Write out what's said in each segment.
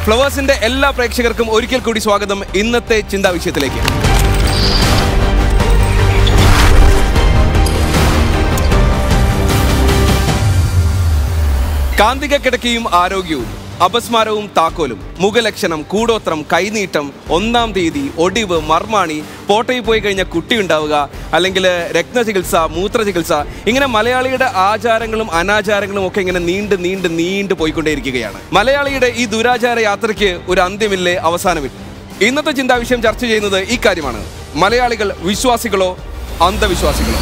ഫ്ലവേഴ്സിന്റെ എല്ലാ പ്രേക്ഷകർക്കും ഒരിക്കൽ കൂടി സ്വാഗതം ഇന്നത്തെ ചിന്താ വിഷയത്തിലേക്ക് കാന്തിക കിടക്കയും ആരോഗ്യവും അപസ്മാരവും താക്കോലും മുഖലക്ഷണം കൂടോത്രം കൈനീട്ടം ഒന്നാം തീയതി ഒടിവ് മർമാണി പോട്ടയിൽ പോയി കഴിഞ്ഞാൽ കുട്ടി ഉണ്ടാവുക അല്ലെങ്കിൽ രക്തചികിത്സ മൂത്രചികിത്സ ഇങ്ങനെ മലയാളിയുടെ ആചാരങ്ങളും അനാചാരങ്ങളും ഒക്കെ ഇങ്ങനെ നീണ്ട് നീണ്ട് നീണ്ടു പോയിക്കൊണ്ടേയിരിക്കുകയാണ് മലയാളിയുടെ ഈ ദുരാചാര യാത്രയ്ക്ക് ഒരു അന്ത്യമില്ലേ അവസാനമില്ല ഇന്നത്തെ ചിന്താ വിഷയം ചർച്ച ചെയ്യുന്നത് ഇക്കാര്യമാണ് മലയാളികൾ വിശ്വാസികളോ അന്ധവിശ്വാസികളോ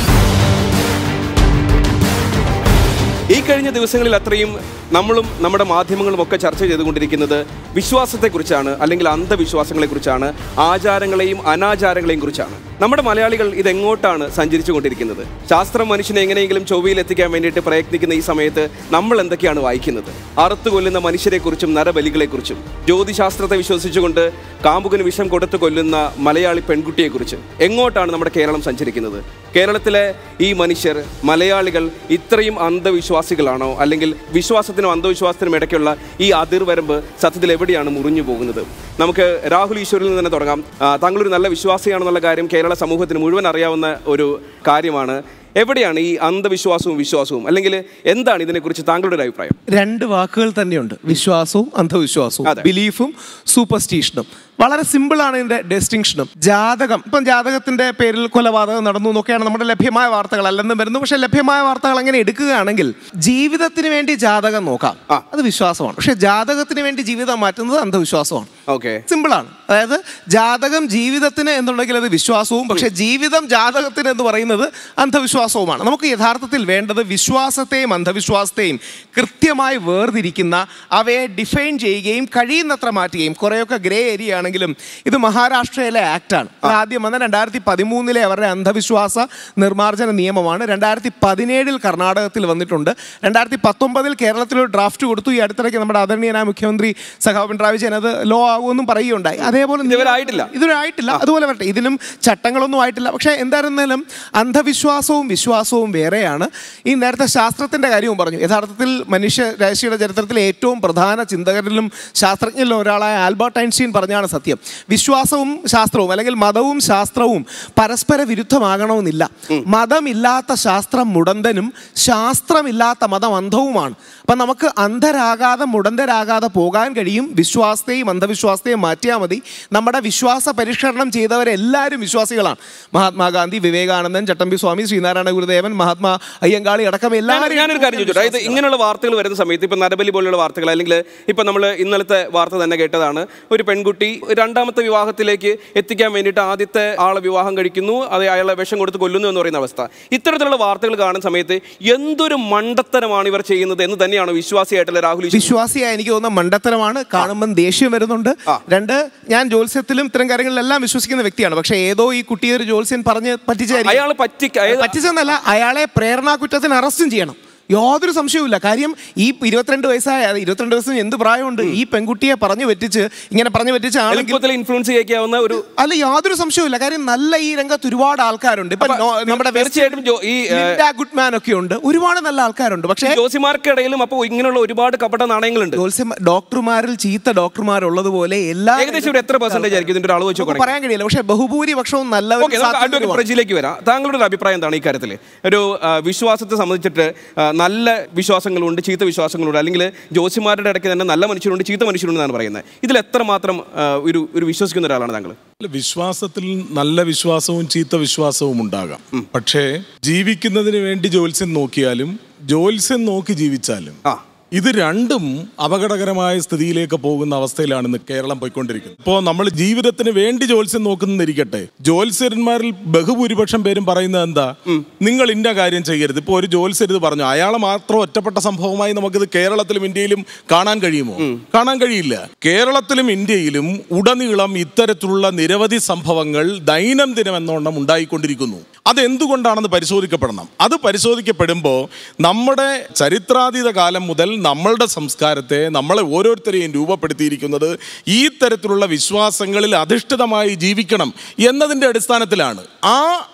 ഈ കഴിഞ്ഞ ദിവസങ്ങളിൽ അത്രയും നമ്മളും നമ്മുടെ മാധ്യമങ്ങളും ഒക്കെ ചർച്ച ചെയ്തുകൊണ്ടിരിക്കുന്നത് വിശ്വാസത്തെക്കുറിച്ചാണ് അല്ലെങ്കിൽ അന്ധവിശ്വാസങ്ങളെക്കുറിച്ചാണ് ആചാരങ്ങളെയും അനാചാരങ്ങളെയും കുറിച്ചാണ് നമ്മുടെ മലയാളികൾ ഇതെങ്ങോട്ടാണ് സഞ്ചരിച്ചു കൊണ്ടിരിക്കുന്നത് ശാസ്ത്രം മനുഷ്യനെ എങ്ങനെയെങ്കിലും ചൊവ്വയിൽ എത്തിക്കാൻ വേണ്ടിയിട്ട് പ്രയത്നിക്കുന്ന ഈ സമയത്ത് നമ്മൾ എന്തൊക്കെയാണ് വായിക്കുന്നത് അറുത്തു കൊല്ലുന്ന മനുഷ്യരെക്കുറിച്ചും നരബലികളെക്കുറിച്ചും ജ്യോതിശാസ്ത്രത്തെ വിശ്വസിച്ചുകൊണ്ട് കാമ്പുകിന് വിഷം കൊടുത്തു കൊല്ലുന്ന മലയാളി പെൺകുട്ടിയെക്കുറിച്ച് എങ്ങോട്ടാണ് നമ്മുടെ കേരളം സഞ്ചരിക്കുന്നത് കേരളത്തിലെ ഈ മനുഷ്യർ മലയാളികൾ ഇത്രയും അന്ധവിശ്വാസികളാണോ അല്ലെങ്കിൽ വിശ്വാസത്തിനും അന്ധവിശ്വാസത്തിനും ഇടയ്ക്കുള്ള ഈ അതിർവരമ്പ് സത്യത്തിൽ എവിടെയാണ് മുറിഞ്ഞു പോകുന്നത് നമുക്ക് രാഹുൽ ഈശ്വരിൽ നിന്ന് തന്നെ തുടങ്ങാം ആ, താങ്കളൊരു നല്ല വിശ്വാസിയാണെന്നുള്ള കാര്യം കേരള സമൂഹത്തിന് മുഴുവൻ അറിയാവുന്ന ഒരു കാര്യമാണ് എവിടെയാണ് ഈ അന്ധവിശ്വാസവും വിശ്വാസവും അല്ലെങ്കിൽ എന്താണ് ഇതിനെക്കുറിച്ച് താങ്കളുടെ ഒരു അഭിപ്രായം രണ്ട് വാക്കുകൾ തന്നെയുണ്ട് വിശ്വാസവും അന്ധവിശ്വാസവും അതെ. ബിലീഫും സൂപ്പർസ്റ്റീഷനും വളരെ സിമ്പിൾ ആണ് ഇതിന്റെ ഡിസ്റ്റിങ്ഷനും ജാതകം ഇപ്പം ജാതകത്തിന്റെ പേരിൽ കൊലപാതകം നടന്നു എന്നൊക്കെയാണ് നമ്മുടെ ലഭ്യമായ വാർത്തകൾ അല്ലെന്നും വരുന്നു പക്ഷെ ലഭ്യമായ വാർത്തകൾ അങ്ങനെ എടുക്കുകയാണെങ്കിൽ ജീവിതത്തിന് വേണ്ടി ജാതകം നോക്കാം ആ. അത് വിശ്വാസമാണ് പക്ഷെ ജാതകത്തിന് വേണ്ടി ജീവിതം മാറ്റുന്നത് അന്ധവിശ്വാസമാണ് ഓക്കെ സിമ്പിളാണ് അതായത് ജാതകം ജീവിതത്തിന് എന്നുണ്ടെങ്കിൽ അത് വിശ്വാസവും പക്ഷെ ജീവിതം ജാതകത്തിന് എന്ന് പറയുന്നത് അന്ധവിശ്വാസവുമാണ് നമുക്ക് യഥാർത്ഥത്തിൽ വേണ്ടത് വിശ്വാസത്തെയും അന്ധവിശ്വാസത്തെയും കൃത്യമായി വേർതിരിക്കുന്ന അവയെ ഡിഫൈൻ ചെയ്യുകയും കഴിയുന്നത്ര മാറ്റുകയും കുറേയൊക്കെ ഗ്രേ ഏരിയ ആണെങ്കിലും ഇത് മഹാരാഷ്ട്രയിലെ ആക്ടാണ് അത് ആദ്യം വന്ന രണ്ടായിരത്തി പതിമൂന്നിലെ അവരുടെ അന്ധവിശ്വാസ നിർമ്മാർജ്ജന നിയമമാണ് രണ്ടായിരത്തി പതിനേഴിൽ കർണാടകത്തിൽ വന്നിട്ടുണ്ട് രണ്ടായിരത്തി പത്തൊമ്പതിൽ കേരളത്തിൽ ഒരു ഡ്രാഫ്റ്റ് കൊടുത്തു ഈ അടുത്തിടയ്ക്ക് നമ്മുടെ ആദരണീയനായ മുഖ്യമന്ത്രി സഖാവ് പിണറായി വിജയൻ അത് ലോ ആകുമെന്നും പറയുകയുണ്ടായി അതേപോലെ ഇതുവരെ ആയിട്ടില്ല. ഇതുവരെ ആയിട്ടില്ല അതുപോലെ വരട്ടെ ഇതിനും ചട്ടങ്ങളൊന്നും ആയിട്ടില്ല പക്ഷേ എന്തായിരുന്നാലും അന്ധവിശ്വാസവും വിശ്വാസവും വേറെയാണ് ഈ നേരത്തെ ശാസ്ത്രത്തിന്റെ കാര്യവും പറഞ്ഞു യഥാർത്ഥത്തിൽ മനുഷ്യ രാശിയുടെ ചരിത്രത്തിലെ ഏറ്റവും പ്രധാന ചിന്തകരിലും ശാസ്ത്രജ്ഞരിലും ഒരാളായ ആൽബർട്ട് ഐൻസ്റ്റീൻ പറഞ്ഞാണ് സത്യം വിശ്വാസവും ശാസ്ത്രവും അല്ലെങ്കിൽ മതവും ശാസ്ത്രവും പരസ്പര വിരുദ്ധമാകണമെന്നില്ല മതമില്ലാത്ത ശാസ്ത്രം മുടന്തനും ശാസ്ത്രമില്ലാത്ത മതം അന്ധവുമാണ് അപ്പം നമുക്ക് അന്ധരാകാതെ മുടന്തരാകാതെ പോകാൻ കഴിയും വിശ്വാസത്തെയും അന്ധവിശ്വാസത്തെയും മാറ്റിയാൽ മതി നമ്മുടെ വിശ്വാസ പരിഷ്കരണം ചെയ്തവരെല്ലാവരും വിശ്വാസികളാണ് മഹാത്മാഗാന്ധി വിവേകാനന്ദൻ ചട്ടമ്പി സ്വാമി ശ്രീനാരായണ ഗുരുദേവൻ മഹാത്മാ അയ്യങ്കാളി അടക്കം ഞാൻ- എല്ലാവരും ഞാനൊരു കാര്യം ചോദിച്ചോട്ടെ അതായത് ഇങ്ങനെയുള്ള വാർത്തകൾ വരുന്ന സമയത്ത് ഇപ്പൊ നരബലി പോലുള്ള വാർത്തകൾ അല്ലെങ്കിൽ ഇപ്പൊ നമ്മൾ ഇന്നലത്തെ വാർത്ത തന്നെ കേട്ടതാണ് ഒരു പെൺകുട്ടി രണ്ടാമത്തെ വിവാഹത്തിലേക്ക് എത്തിക്കാൻ വേണ്ടിയിട്ട് ആദ്യത്തെ ആളെ വിവാഹം കഴിക്കുന്നു അത് അയാളെ വിഷം കൊടുത്ത് കൊല്ലുന്നു എന്ന് പറയുന്ന അവസ്ഥ ഇത്തരത്തിലുള്ള വാർത്തകൾ കാണുന്ന സമയത്ത് എന്തൊരു മണ്ടത്തരമാണ് ഇവർ ചെയ്യുന്നത് എന്ന് തന്നെയാണ് വിശ്വാസിയായിട്ടുള്ള രാഹുൽ ഈശ്വർ വിശ്വാസിയായ എനിക്ക് തോന്നുന്ന മണ്ടത്തരമാണ് കാണുമ്പം ദേഷ്യം വരുന്നുണ്ട് രണ്ട് ഞാൻ ജ്യോത്സ്യത്തിലും ഇത്തരം കാര്യങ്ങളിലെല്ലാം വിശ്വസിക്കുന്ന വ്യക്തിയാണ് പക്ഷേ ഏതോ ഈ കുട്ടിയെ ഒരു ജ്യോത്സ്യൻ പറഞ്ഞ് പറ്റിച്ചായിരിക്കും അയാൾ പറ്റി അതായത് പറ്റിച്ചെന്നല്ല അയാളെ പ്രേരണാ കുറ്റത്തിന് അറസ്റ്റും ചെയ്യണം യാതൊരു സംശയവുമില്ല കാര്യം ഈ ഇരുപത്തിരണ്ട് വയസ്സായ അത് ഇരുപത്തിരണ്ട് വയസ്സിന് എന്ത് പ്രായമുണ്ട് ഈ പെൺകുട്ടിയെ പറഞ്ഞു പറ്റിച്ച് ഇങ്ങനെ പറഞ്ഞു പറ്റിച്ച ആണെങ്കിൽ എളുപ്പത്തിൽ ഇൻഫ്ലുവൻസ് ചെയ്യിക്കാവുന്ന ഒരു അല്ല യാതൊരു സംശയവുമില്ല കാര്യം നല്ല ഈ രംഗത്ത് ഒരുപാട് ആൾക്കാരുണ്ട് ഇപ്പൊ നോ- നമ്മുടെ തീർച്ചയായിട്ടും ജോ- ഈ ഏഹ്, ഗുഡ്മാൻ ഒക്കെ ഉണ്ട് ഒരുപാട് നല്ല ആൾക്കാരുണ്ട് പക്ഷേ ജോസിമാർക്കിടയിലും അപ്പോൾ ഇങ്ങനെയുള്ള ഒരുപാട് കപട നാണയങ്ങളുണ്ട് ജ്യോത്സ്യം ഡോക്ടർമാരിൽ ചീത്ത ഡോക്ടർമാരുള്ളതുപോലെ എല്ലാ ഏകദേശം ഒരു എത്ര പെർസെന്റേജ് ആയിരിക്കും ഇതിന്റെ ഒരു അളവ് വെച്ച് നമുക്ക് നോക്കുകയാണെങ്കിൽ? പറയാൻ കഴിയില്ല പക്ഷേ ബഹുഭൂരിപക്ഷവും ഓക്കെ നമുക്ക് അഡ്വക്കേറ്റ് നല്ലവരും പ്രജിയിലേക്ക് വരാം താങ്കളുടെ ഒരു അഭിപ്രായം എന്താണ് ഈ കാര്യത്തിൽ ഒരു ആ, വിശ്വാസത്തെ സംബന്ധിച്ചിട്ട് ആ, നല്ല വിശ്വാസങ്ങളുണ്ട് ചീത്ത വിശ്വാസങ്ങളുണ്ട് അല്ലെങ്കിൽ ജ്യോതിമാരുടെ ഇടയ്ക്ക് തന്നെ നല്ല മനുഷ്യരുണ്ട് ചീത്ത മനുഷ്യരുണ്ട് എന്നാണ് പറയുന്നത് ഇതിൽ എത്രമാത്രം ആ, ഒരു ഒരു വിശ്വസിക്കുന്ന ഒരാളാണ് താങ്കൾ അല്ല, വിശ്വാസത്തിൽ നല്ല വിശ്വാസവും ചീത്ത വിശ്വാസവും ഉണ്ടാകാം പക്ഷേ ജീവിക്കുന്നതിന് വേണ്ടി ജ്യോത്സ്യം നോക്കിയാലും ജ്യോത്സ്യം നോക്കി ജീവിച്ചാലും ആ. ഇത് രണ്ടും അപകടകരമായ സ്ഥിതിയിലേക്ക് പോകുന്ന അവസ്ഥയിലാണ് ഇന്ന് കേരളം പോയിക്കൊണ്ടിരിക്കുന്നത് ഇപ്പോൾ നമ്മൾ ജീവിതത്തിന് വേണ്ടി ജ്യോത്സ്യം നോക്കുന്നിരിക്കട്ടെ ജ്യോത്സ്യന്മാരിൽ ബഹുഭൂരിപക്ഷം പേരും പറയുന്നത് എന്താ നിങ്ങൾ ഇന്ന കാര്യം ചെയ്യരുത് ഇപ്പോൾ ഒരു ജ്യോത്സ്യർ ഇത് പറഞ്ഞു അയാളെ മാത്രം ഒറ്റപ്പെട്ട സംഭവമായി നമുക്കിത് കേരളത്തിലും ഇന്ത്യയിലും കാണാൻ കഴിയുമോ കാണാൻ കഴിയില്ല കേരളത്തിലും ഇന്ത്യയിലും ഉടനീളം ഇത്തരത്തിലുള്ള നിരവധി സംഭവങ്ങൾ ദൈനംദിനം എന്നോണം ഉണ്ടായിക്കൊണ്ടിരിക്കുന്നു അതെന്തുകൊണ്ടാണെന്ന് പരിശോധിക്കപ്പെടണം അത് പരിശോധിക്കപ്പെടുമ്പോൾ നമ്മുടെ ചരിത്രാതീത കാലം മുതൽ നമ്മളുടെ സംസ്കാരത്തെ നമ്മളെ ഓരോരുത്തരെയും രൂപപ്പെടുത്തിയിരിക്കുന്നത് ഈ തരത്തിലുള്ള വിശ്വാസങ്ങളിൽ അധിഷ്ഠിതമായി ജീവിക്കണം എന്നതിൻ്റെ അടിസ്ഥാനത്തിലാണ് ആ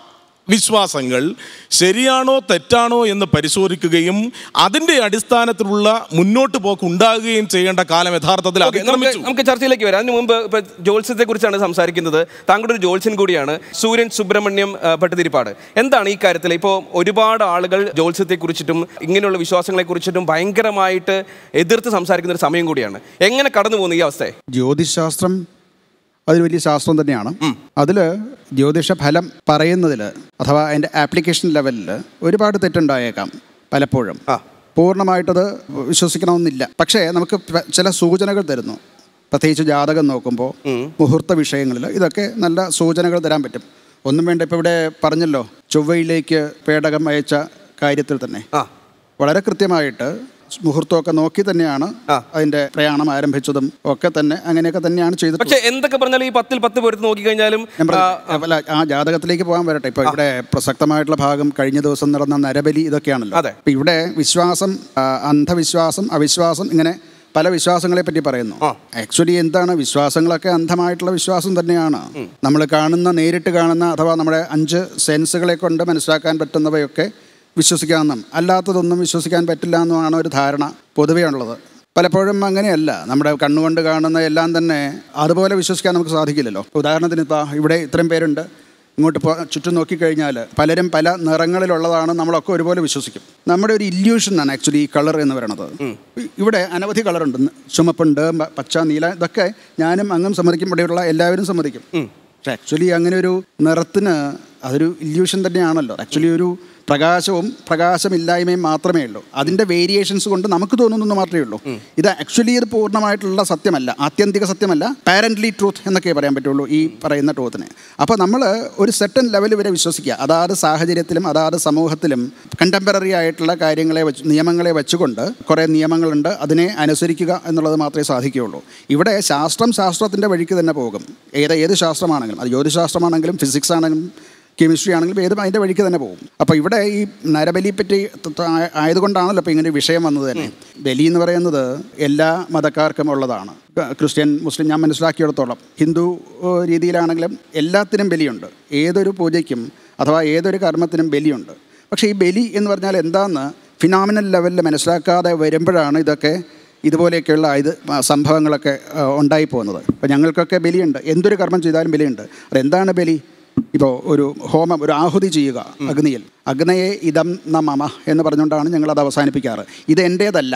വിശ്വാസങ്ങൾ ശരിയാണോ തെറ്റാണോ എന്ന് പരിശോധിക്കുകയും അതിന്റെ അടിസ്ഥാനത്തിലുള്ള മുന്നോട്ട് പോക്ക് ഉണ്ടാകുകയും ചെയ്യേണ്ട കാലം യഥാർത്ഥത്തിൽ ഓക്കേ, നമുക്ക് അതിക്രമിച്ചു നമുക്ക് ചർച്ചയിലേക്ക് വരാം അതിന് മുമ്പ് ഇപ്പൊ ജ്യോത്സ്യത്തെ കുറിച്ചാണ് സംസാരിക്കുന്നത് താങ്കളുടെ ഒരു ജ്യോത്സ്യൻ കൂടിയാണ് സൂര്യൻ സുബ്രഹ്മണ്യം ആ, ഭട്ടതിരിപ്പാട് എന്താണ് ഈ കാര്യത്തിൽ ഇപ്പോൾ ഒരുപാട് ആളുകൾ ജ്യോത്സ്യത്തെ കുറിച്ചിട്ടും ഇങ്ങനെയുള്ള വിശ്വാസങ്ങളെ കുറിച്ചിട്ടും ഭയങ്കരമായിട്ട് എതിർത്ത് സംസാരിക്കുന്ന ഒരു സമയം കൂടിയാണ് എങ്ങനെ കടന്നു പോകുന്നു ഈ അവസ്ഥയെ ജ്യോതിശാസ്ത്രം അതൊരു വലിയ ശാസ്ത്രം തന്നെയാണ് അതിൽ ജ്യോതിഷ ഫലം പറയുന്നതിൽ അഥവാ അതിൻ്റെ ആപ്ലിക്കേഷൻ ലെവലിൽ ഒരുപാട് തെറ്റുണ്ടായേക്കാം പലപ്പോഴും ആ. പൂർണ്ണമായിട്ടത് വിശ്വസിക്കണമെന്നില്ല പക്ഷേ നമുക്ക് പ- ചില സൂചനകൾ തരുന്നു പ്രത്യേകിച്ച് ജാതകം നോക്കുമ്പോൾ മുഹൂർത്ത വിഷയങ്ങളിൽ ഇതൊക്കെ നല്ല സൂചനകൾ തരാൻ പറ്റും ഒന്നും വേണ്ട ഇപ്പോൾ ഇവിടെ പറഞ്ഞല്ലോ ചൊവ്വയിലേക്ക് പേടകം അയച്ച കാര്യത്തിൽ തന്നെ ആ വളരെ കൃത്യമായിട്ട് മുഹൂർത്തമൊക്കെ നോക്കി തന്നെയാണ് ആ. അതിന്റെ പ്രയാണം ആരംഭിച്ചതും ഒക്കെ തന്നെ അങ്ങനെയൊക്കെ തന്നെയാണ് ചെയ്തിട്ടുള്ളത് പക്ഷെ എന്തൊക്കെ പറഞ്ഞാലും ഈ പത്തിൽ പത്ത് പേർത്ത് നോക്കിക്കഴിഞ്ഞാലും ഞാൻ പറഞ്ഞു, അല്ല ആ ജാതകത്തിലേക്ക് പോകാൻ വരട്ടെ ഇപ്പൊ ഇവിടെ പ്രസക്തമായിട്ടുള്ള ഭാഗം കഴിഞ്ഞ ദിവസം നടന്ന നരബലി ഇതൊക്കെയാണല്ലോ അതെ. ഇപ്പൊ ഇവിടെ വിശ്വാസം ആ, അന്ധവിശ്വാസം അവിശ്വാസം ഇങ്ങനെ പല വിശ്വാസങ്ങളെ പറ്റി പറയുന്നു ആ. ആക്ച്വലി എന്താണ് വിശ്വാസങ്ങളൊക്കെ അന്ധമായിട്ടുള്ള വിശ്വാസം തന്നെയാണ് നമ്മൾ കാണുന്ന നേരിട്ട് കാണുന്ന അഥവാ നമ്മുടെ അഞ്ച് സെൻസുകളെ കൊണ്ട് മനസ്സിലാക്കാൻ പറ്റുന്നവയൊക്കെ വിശ്വസിക്കാമെന്നും അല്ലാത്തതൊന്നും വിശ്വസിക്കാൻ പറ്റില്ല എന്നുമാണ് ഒരു ധാരണ പൊതുവേ ഉള്ളത് പലപ്പോഴും അങ്ങനെയല്ല നമ്മുടെ കണ്ണുകൊണ്ട് കാണുന്ന എല്ലാം തന്നെ അതുപോലെ വിശ്വസിക്കാൻ നമുക്ക് സാധിക്കില്ലല്ലോ ഉദാഹരണത്തിന് ഇപ്പോൾ ഇവിടെ ഇത്രയും പേരുണ്ട് ഇങ്ങോട്ട് പോ ചുറ്റും നോക്കിക്കഴിഞ്ഞാൽ പലരും പല നിറങ്ങളിലുള്ളതാണ് നമ്മളൊക്കെ ഒരുപോലെ വിശ്വസിക്കും നമ്മുടെ ഒരു ഇല്യൂഷനാണ് ആക്ച്വലി ഈ കളർ എന്ന് പറയുന്നത് ഇ- ഇവിടെ അനവധി കളറുണ്ട് ചുമപ്പുണ്ട് മ- പച്ച നീല ഇതൊക്കെ ഞാനും അങ്ങും സമ്മതിക്കും ഇവിടെയുള്ള എല്ലാവരും സമ്മതിക്കും പക്ഷെ ആക്ച്വലി അങ്ങനെ ഒരു നിറത്തിന് അതൊരു ഇല്യൂഷൻ തന്നെയാണല്ലോ ആക്ച്വലി ഒരു പ്രകാശവും പ്രകാശമില്ലായ്മയും മാത്രമേ ഉള്ളൂ അതിൻ്റെ വേരിയേഷൻസ് കൊണ്ട് നമുക്ക് തോന്നുന്നു മാത്രമേ ഉള്ളൂ ഇത് ആക്ച്വലി ഇത് പൂർണ്ണമായിട്ടുള്ള സത്യമല്ല ആത്യന്തിക സത്യമല്ല പാരൻ്റ്ലി ട്രൂത്ത് എന്നൊക്കെ പറയാൻ പറ്റുള്ളൂ ഈ പറയുന്ന ട്രൂത്തിനെ അപ്പോൾ നമ്മൾ ഒരു സെട്ടൻ ലെവൽ വരെ വിശ്വസിക്കുക അതാത് സാഹചര്യത്തിലും അതാത് സമൂഹത്തിലും കണ്ടംപററി ആയിട്ടുള്ള കാര്യങ്ങളെ വെച്ച് നിയമങ്ങളെ വെച്ചുകൊണ്ട് കുറേ നിയമങ്ങളുണ്ട് അതിനെ അനുസരിക്കുക എന്നുള്ളത് മാത്രമേ സാധിക്കുകയുള്ളൂ ഇവിടെ ശാസ്ത്രം ശാസ്ത്രത്തിൻ്റെ വഴിക്ക് തന്നെ പോകും ഏത് ഏത് ശാസ്ത്രമാണെങ്കിലും അത് ജ്യോതിശാസ്ത്രമാണെങ്കിലും ഫിസിക്സ് ആണെങ്കിലും കെമിസ്ട്രി ആണെങ്കിലും ഏതും അതിൻ്റെ വഴിക്ക് തന്നെ പോകും അപ്പോൾ ഇവിടെ ഈ നരബലി പറ്റി ത- ത- ആയ- ആയതുകൊണ്ടാണല്ലോ ഇപ്പോൾ ഇങ്ങനെ ഒരു വിഷയം വന്നത് തന്നെ ബലി എന്ന് പറയുന്നത് എല്ലാ മതക്കാർക്കും ഉള്ളതാണ് ക- ക്രിസ്ത്യൻ മുസ്ലിം ഞാൻ മനസ്സിലാക്കിയിടത്തോളം ഹിന്ദു ഏഹ്, രീതിയിലാണെങ്കിലും എല്ലാത്തിനും ബലിയുണ്ട് ഏതൊരു പൂജയ്ക്കും അഥവാ ഏതൊരു കർമ്മത്തിനും ബലിയുണ്ട് പക്ഷേ ഈ ബലി എന്ന് പറഞ്ഞാൽ എന്താണെന്ന് ഫിനോമിനൽ ലെവലിൽ മനസ്സിലാക്കാതെ വരുമ്പോഴാണ് ഇതൊക്കെ ഇതുപോലെയൊക്കെയുള്ള ഇത് സംഭവങ്ങളൊക്കെ ആ, ഉണ്ടായി പോകുന്നത് അപ്പോൾ ഞങ്ങൾക്കൊക്കെ ബലിയുണ്ട് എന്തൊരു കർമ്മം ചെയ്താലും ബലിയുണ്ട് അതെന്താണ് ബലി ഇപ്പോൾ ഒരു ഹോമം ഒരു ആഹുതി ചെയ്യുക അഗ്നിയിൽ അഗ്നയെ ഇതം ന മമ എന്ന് പറഞ്ഞുകൊണ്ടാണ് ഞങ്ങൾ അത് അവസാനിപ്പിക്കാറ് ഇത് എൻ്റേതല്ല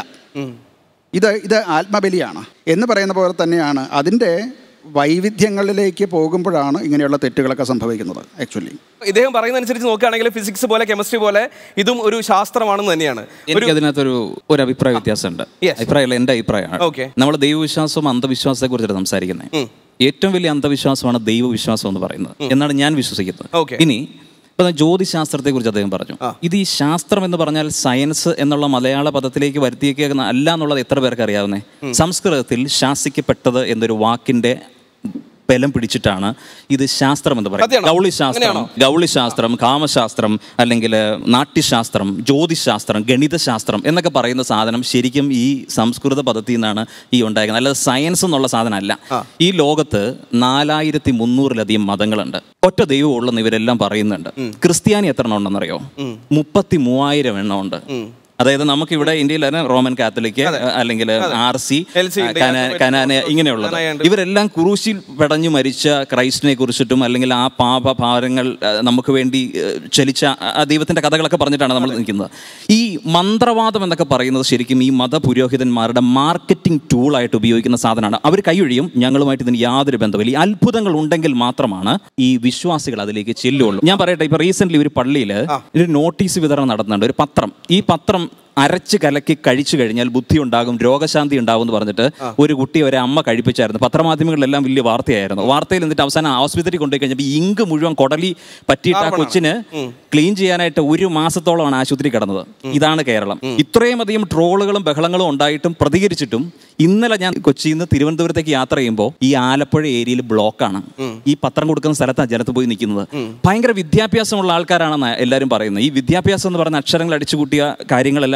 ഇത് ഇത് ആത്മബലിയാണ് എന്ന് പറയുന്ന പോലെ തന്നെയാണ് അതിൻ്റെ വൈവിധ്യങ്ങളിലേക്ക് പോകുമ്പോഴാണ് ഇങ്ങനെയുള്ള തെറ്റുകളൊക്കെ സംഭവിക്കുന്നത് ആക്ച്വലി ഇദ്ദേഹം പറയുന്ന അനുസരിച്ച് നോക്കുകയാണെങ്കിൽ ഫിസിക്സ് പോലെ കെമിസ്ട്രി പോലെ ഇതും ഒരു ശാസ്ത്രമാണെന്ന് തന്നെയാണ് ഒരു എനിക്ക് അതിനകത്തൊരു ഒരു അഭിപ്രായ വ്യത്യാസമുണ്ട് Yes. അഭിപ്രായമല്ല എന്റെ അഭിപ്രായമാണ് Okay. നമ്മൾ ദൈവവിശ്വാസവും അന്ധവിശ്വാസത്തെ കുറിച്ചാണ് സംസാരിക്കുന്നത് ഏറ്റവും വലിയ അന്ധവിശ്വാസമാണ് ദൈവവിശ്വാസം എന്ന് പറയുന്നത് എന്നാണ് ഞാൻ വിശ്വസിക്കുന്നത് Okay. ഇനി ഇപ്പൊ ജ്യോതിശാസ്ത്രത്തെ കുറിച്ച് അദ്ദേഹം പറഞ്ഞു ഇത് ഈ ശാസ്ത്രം എന്ന് പറഞ്ഞാൽ സയൻസ് എന്നുള്ള മലയാള പദത്തിലേക്ക് വരുത്തിയേക്കുന്ന അല്ല എന്നുള്ളത് എത്ര പേർക്ക് അറിയാവുന്നേ സംസ്കൃതത്തിൽ ശാസിക്കപ്പെട്ടത് എന്നൊരു വാക്കിന്റെ ബലം പിടിച്ചിട്ടാണ് ഇത് ശാസ്ത്രം എന്ന് പറയുന്നത് സത്യമാണോ? ഗൗളിശാസ്ത്രം അങ്ങനെയാണോ? ഗൗളിശാസ്ത്രം കാമശാസ്ത്രം അല്ലെങ്കിൽ നാട്യശാസ്ത്രം ജ്യോതിശാസ്ത്രം ഗണിതശാസ്ത്രം എന്നൊക്കെ പറയുന്ന സാധനം ശരിക്കും ഈ സംസ്കൃത പദത്തിൽ നിന്നാണ് ഈ ഉണ്ടായിരിക്കുന്നത് അല്ലാതെ സയൻസ് എന്നുള്ള സാധനമല്ല ഈ ലോകത്ത് നാലായിരത്തി മുന്നൂറിലധികം മതങ്ങളുണ്ട് ഒറ്റ ദൈവം ഉള്ളെന്ന് ഇവരെല്ലാം പറയുന്നുണ്ട് ക്രിസ്ത്യാനി എത്ര എണ്ണം ഉണ്ടെന്നറിയോ മുപ്പത്തി മൂവായിരം എണ്ണം ഉണ്ട് അതായത് നമുക്കിവിടെ ഇന്ത്യയിൽ തന്നെ റോമൻ കാത്തലിക് അല്ലെങ്കിൽ ആർ സി LC ഉണ്ട്, കനാന ഇങ്ങനെയുള്ളത് കനാനുണ്ട്. ഇവരെല്ലാം ക്രൂശിൽ പെടഞ്ഞു മരിച്ച ക്രൈസ്റ്റിനെ കുറിച്ചിട്ടും അല്ലെങ്കിൽ ആ പാപഭാരങ്ങൾ ആ, നമുക്ക് വേണ്ടി ആ, ചലിച്ച ആ- ആ ദൈവത്തിന്റെ കഥകളൊക്കെ പറഞ്ഞിട്ടാണ് നമ്മൾ നിൽക്കുന്നത് ഈ മന്ത്രവാദം എന്നൊക്കെ പറയുന്നത് ശരിക്കും ഈ മതപുരോഹിതന്മാരുടെ മാർക്കറ്റിംഗ് ടൂളായിട്ട് ഉപയോഗിക്കുന്ന സാധനമാണ് അവർ കൈയൊഴിയും ഞങ്ങളുമായിട്ട് ഇതിന് യാതൊരു ബന്ധമില്ല ഈ അത്ഭുതങ്ങൾ ഉണ്ടെങ്കിൽ മാത്രമാണ് ഈ വിശ്വാസികൾ അതിലേക്ക് ചെല്ലുള്ളൂ ഞാൻ പറയട്ടെ ഇപ്പൊ റീസെന്റ് ഒരു പള്ളിയിൽ ഒരു നോട്ടീസ് വിതരണം നടത്തുന്നുണ്ട് ഒരു പത്രം ഈ പത്രം അരച്ച് കലക്കി കഴിച്ചു കഴിഞ്ഞാൽ ബുദ്ധി ഉണ്ടാകും രോഗശാന്തി ഉണ്ടാകും എന്ന് പറഞ്ഞിട്ട് ഒരു കുട്ടി ഒരു അമ്മ കഴിപ്പിച്ചായിരുന്നു പത്രമാധ്യമങ്ങളിലെല്ലാം വലിയ വാർത്തയായിരുന്നു വാർത്തയിൽ എന്നിട്ട് അവസാനം ആശുപത്രി കൊണ്ടുപോയി കഴിഞ്ഞപ്പോൾ ഈ ഇങ്ക് മുഴുവൻ കൊടലി പറ്റിയിട്ട് ആ കൊച്ചിന് ക്ലീൻ ചെയ്യാനായിട്ട് ഒരു മാസത്തോളമാണ് ആശുപത്രി കിടന്നത് ഇതാണ് കേരളം ഇത്രയും അധികം ട്രോളുകളും ബഹളങ്ങളും ഉണ്ടായിട്ടും പ്രതികരിച്ചിട്ടും ഇന്നലെ ഞാൻ കൊച്ചിയിൽ നിന്ന് തിരുവനന്തപുരത്തേക്ക് യാത്ര ചെയ്യുമ്പോൾ ഈ ആലപ്പുഴ ഏരിയയിൽ ബ്ലോക്കാണ് ഈ പത്രം കൊടുക്കുന്ന സ്ഥലത്താണ് ജനത്ത് പോയി നിൽക്കുന്നത് ഭയങ്കര വിദ്യാഭ്യാസമുള്ള ആൾക്കാരാണെന്ന് എല്ലാവരും പറയുന്നത് ഈ വിദ്യാഭ്യാസം എന്ന് പറഞ്ഞ അക്ഷരങ്ങൾ അടിച്ചുകൂട്ടിയ കാര്യങ്ങളെല്ലാം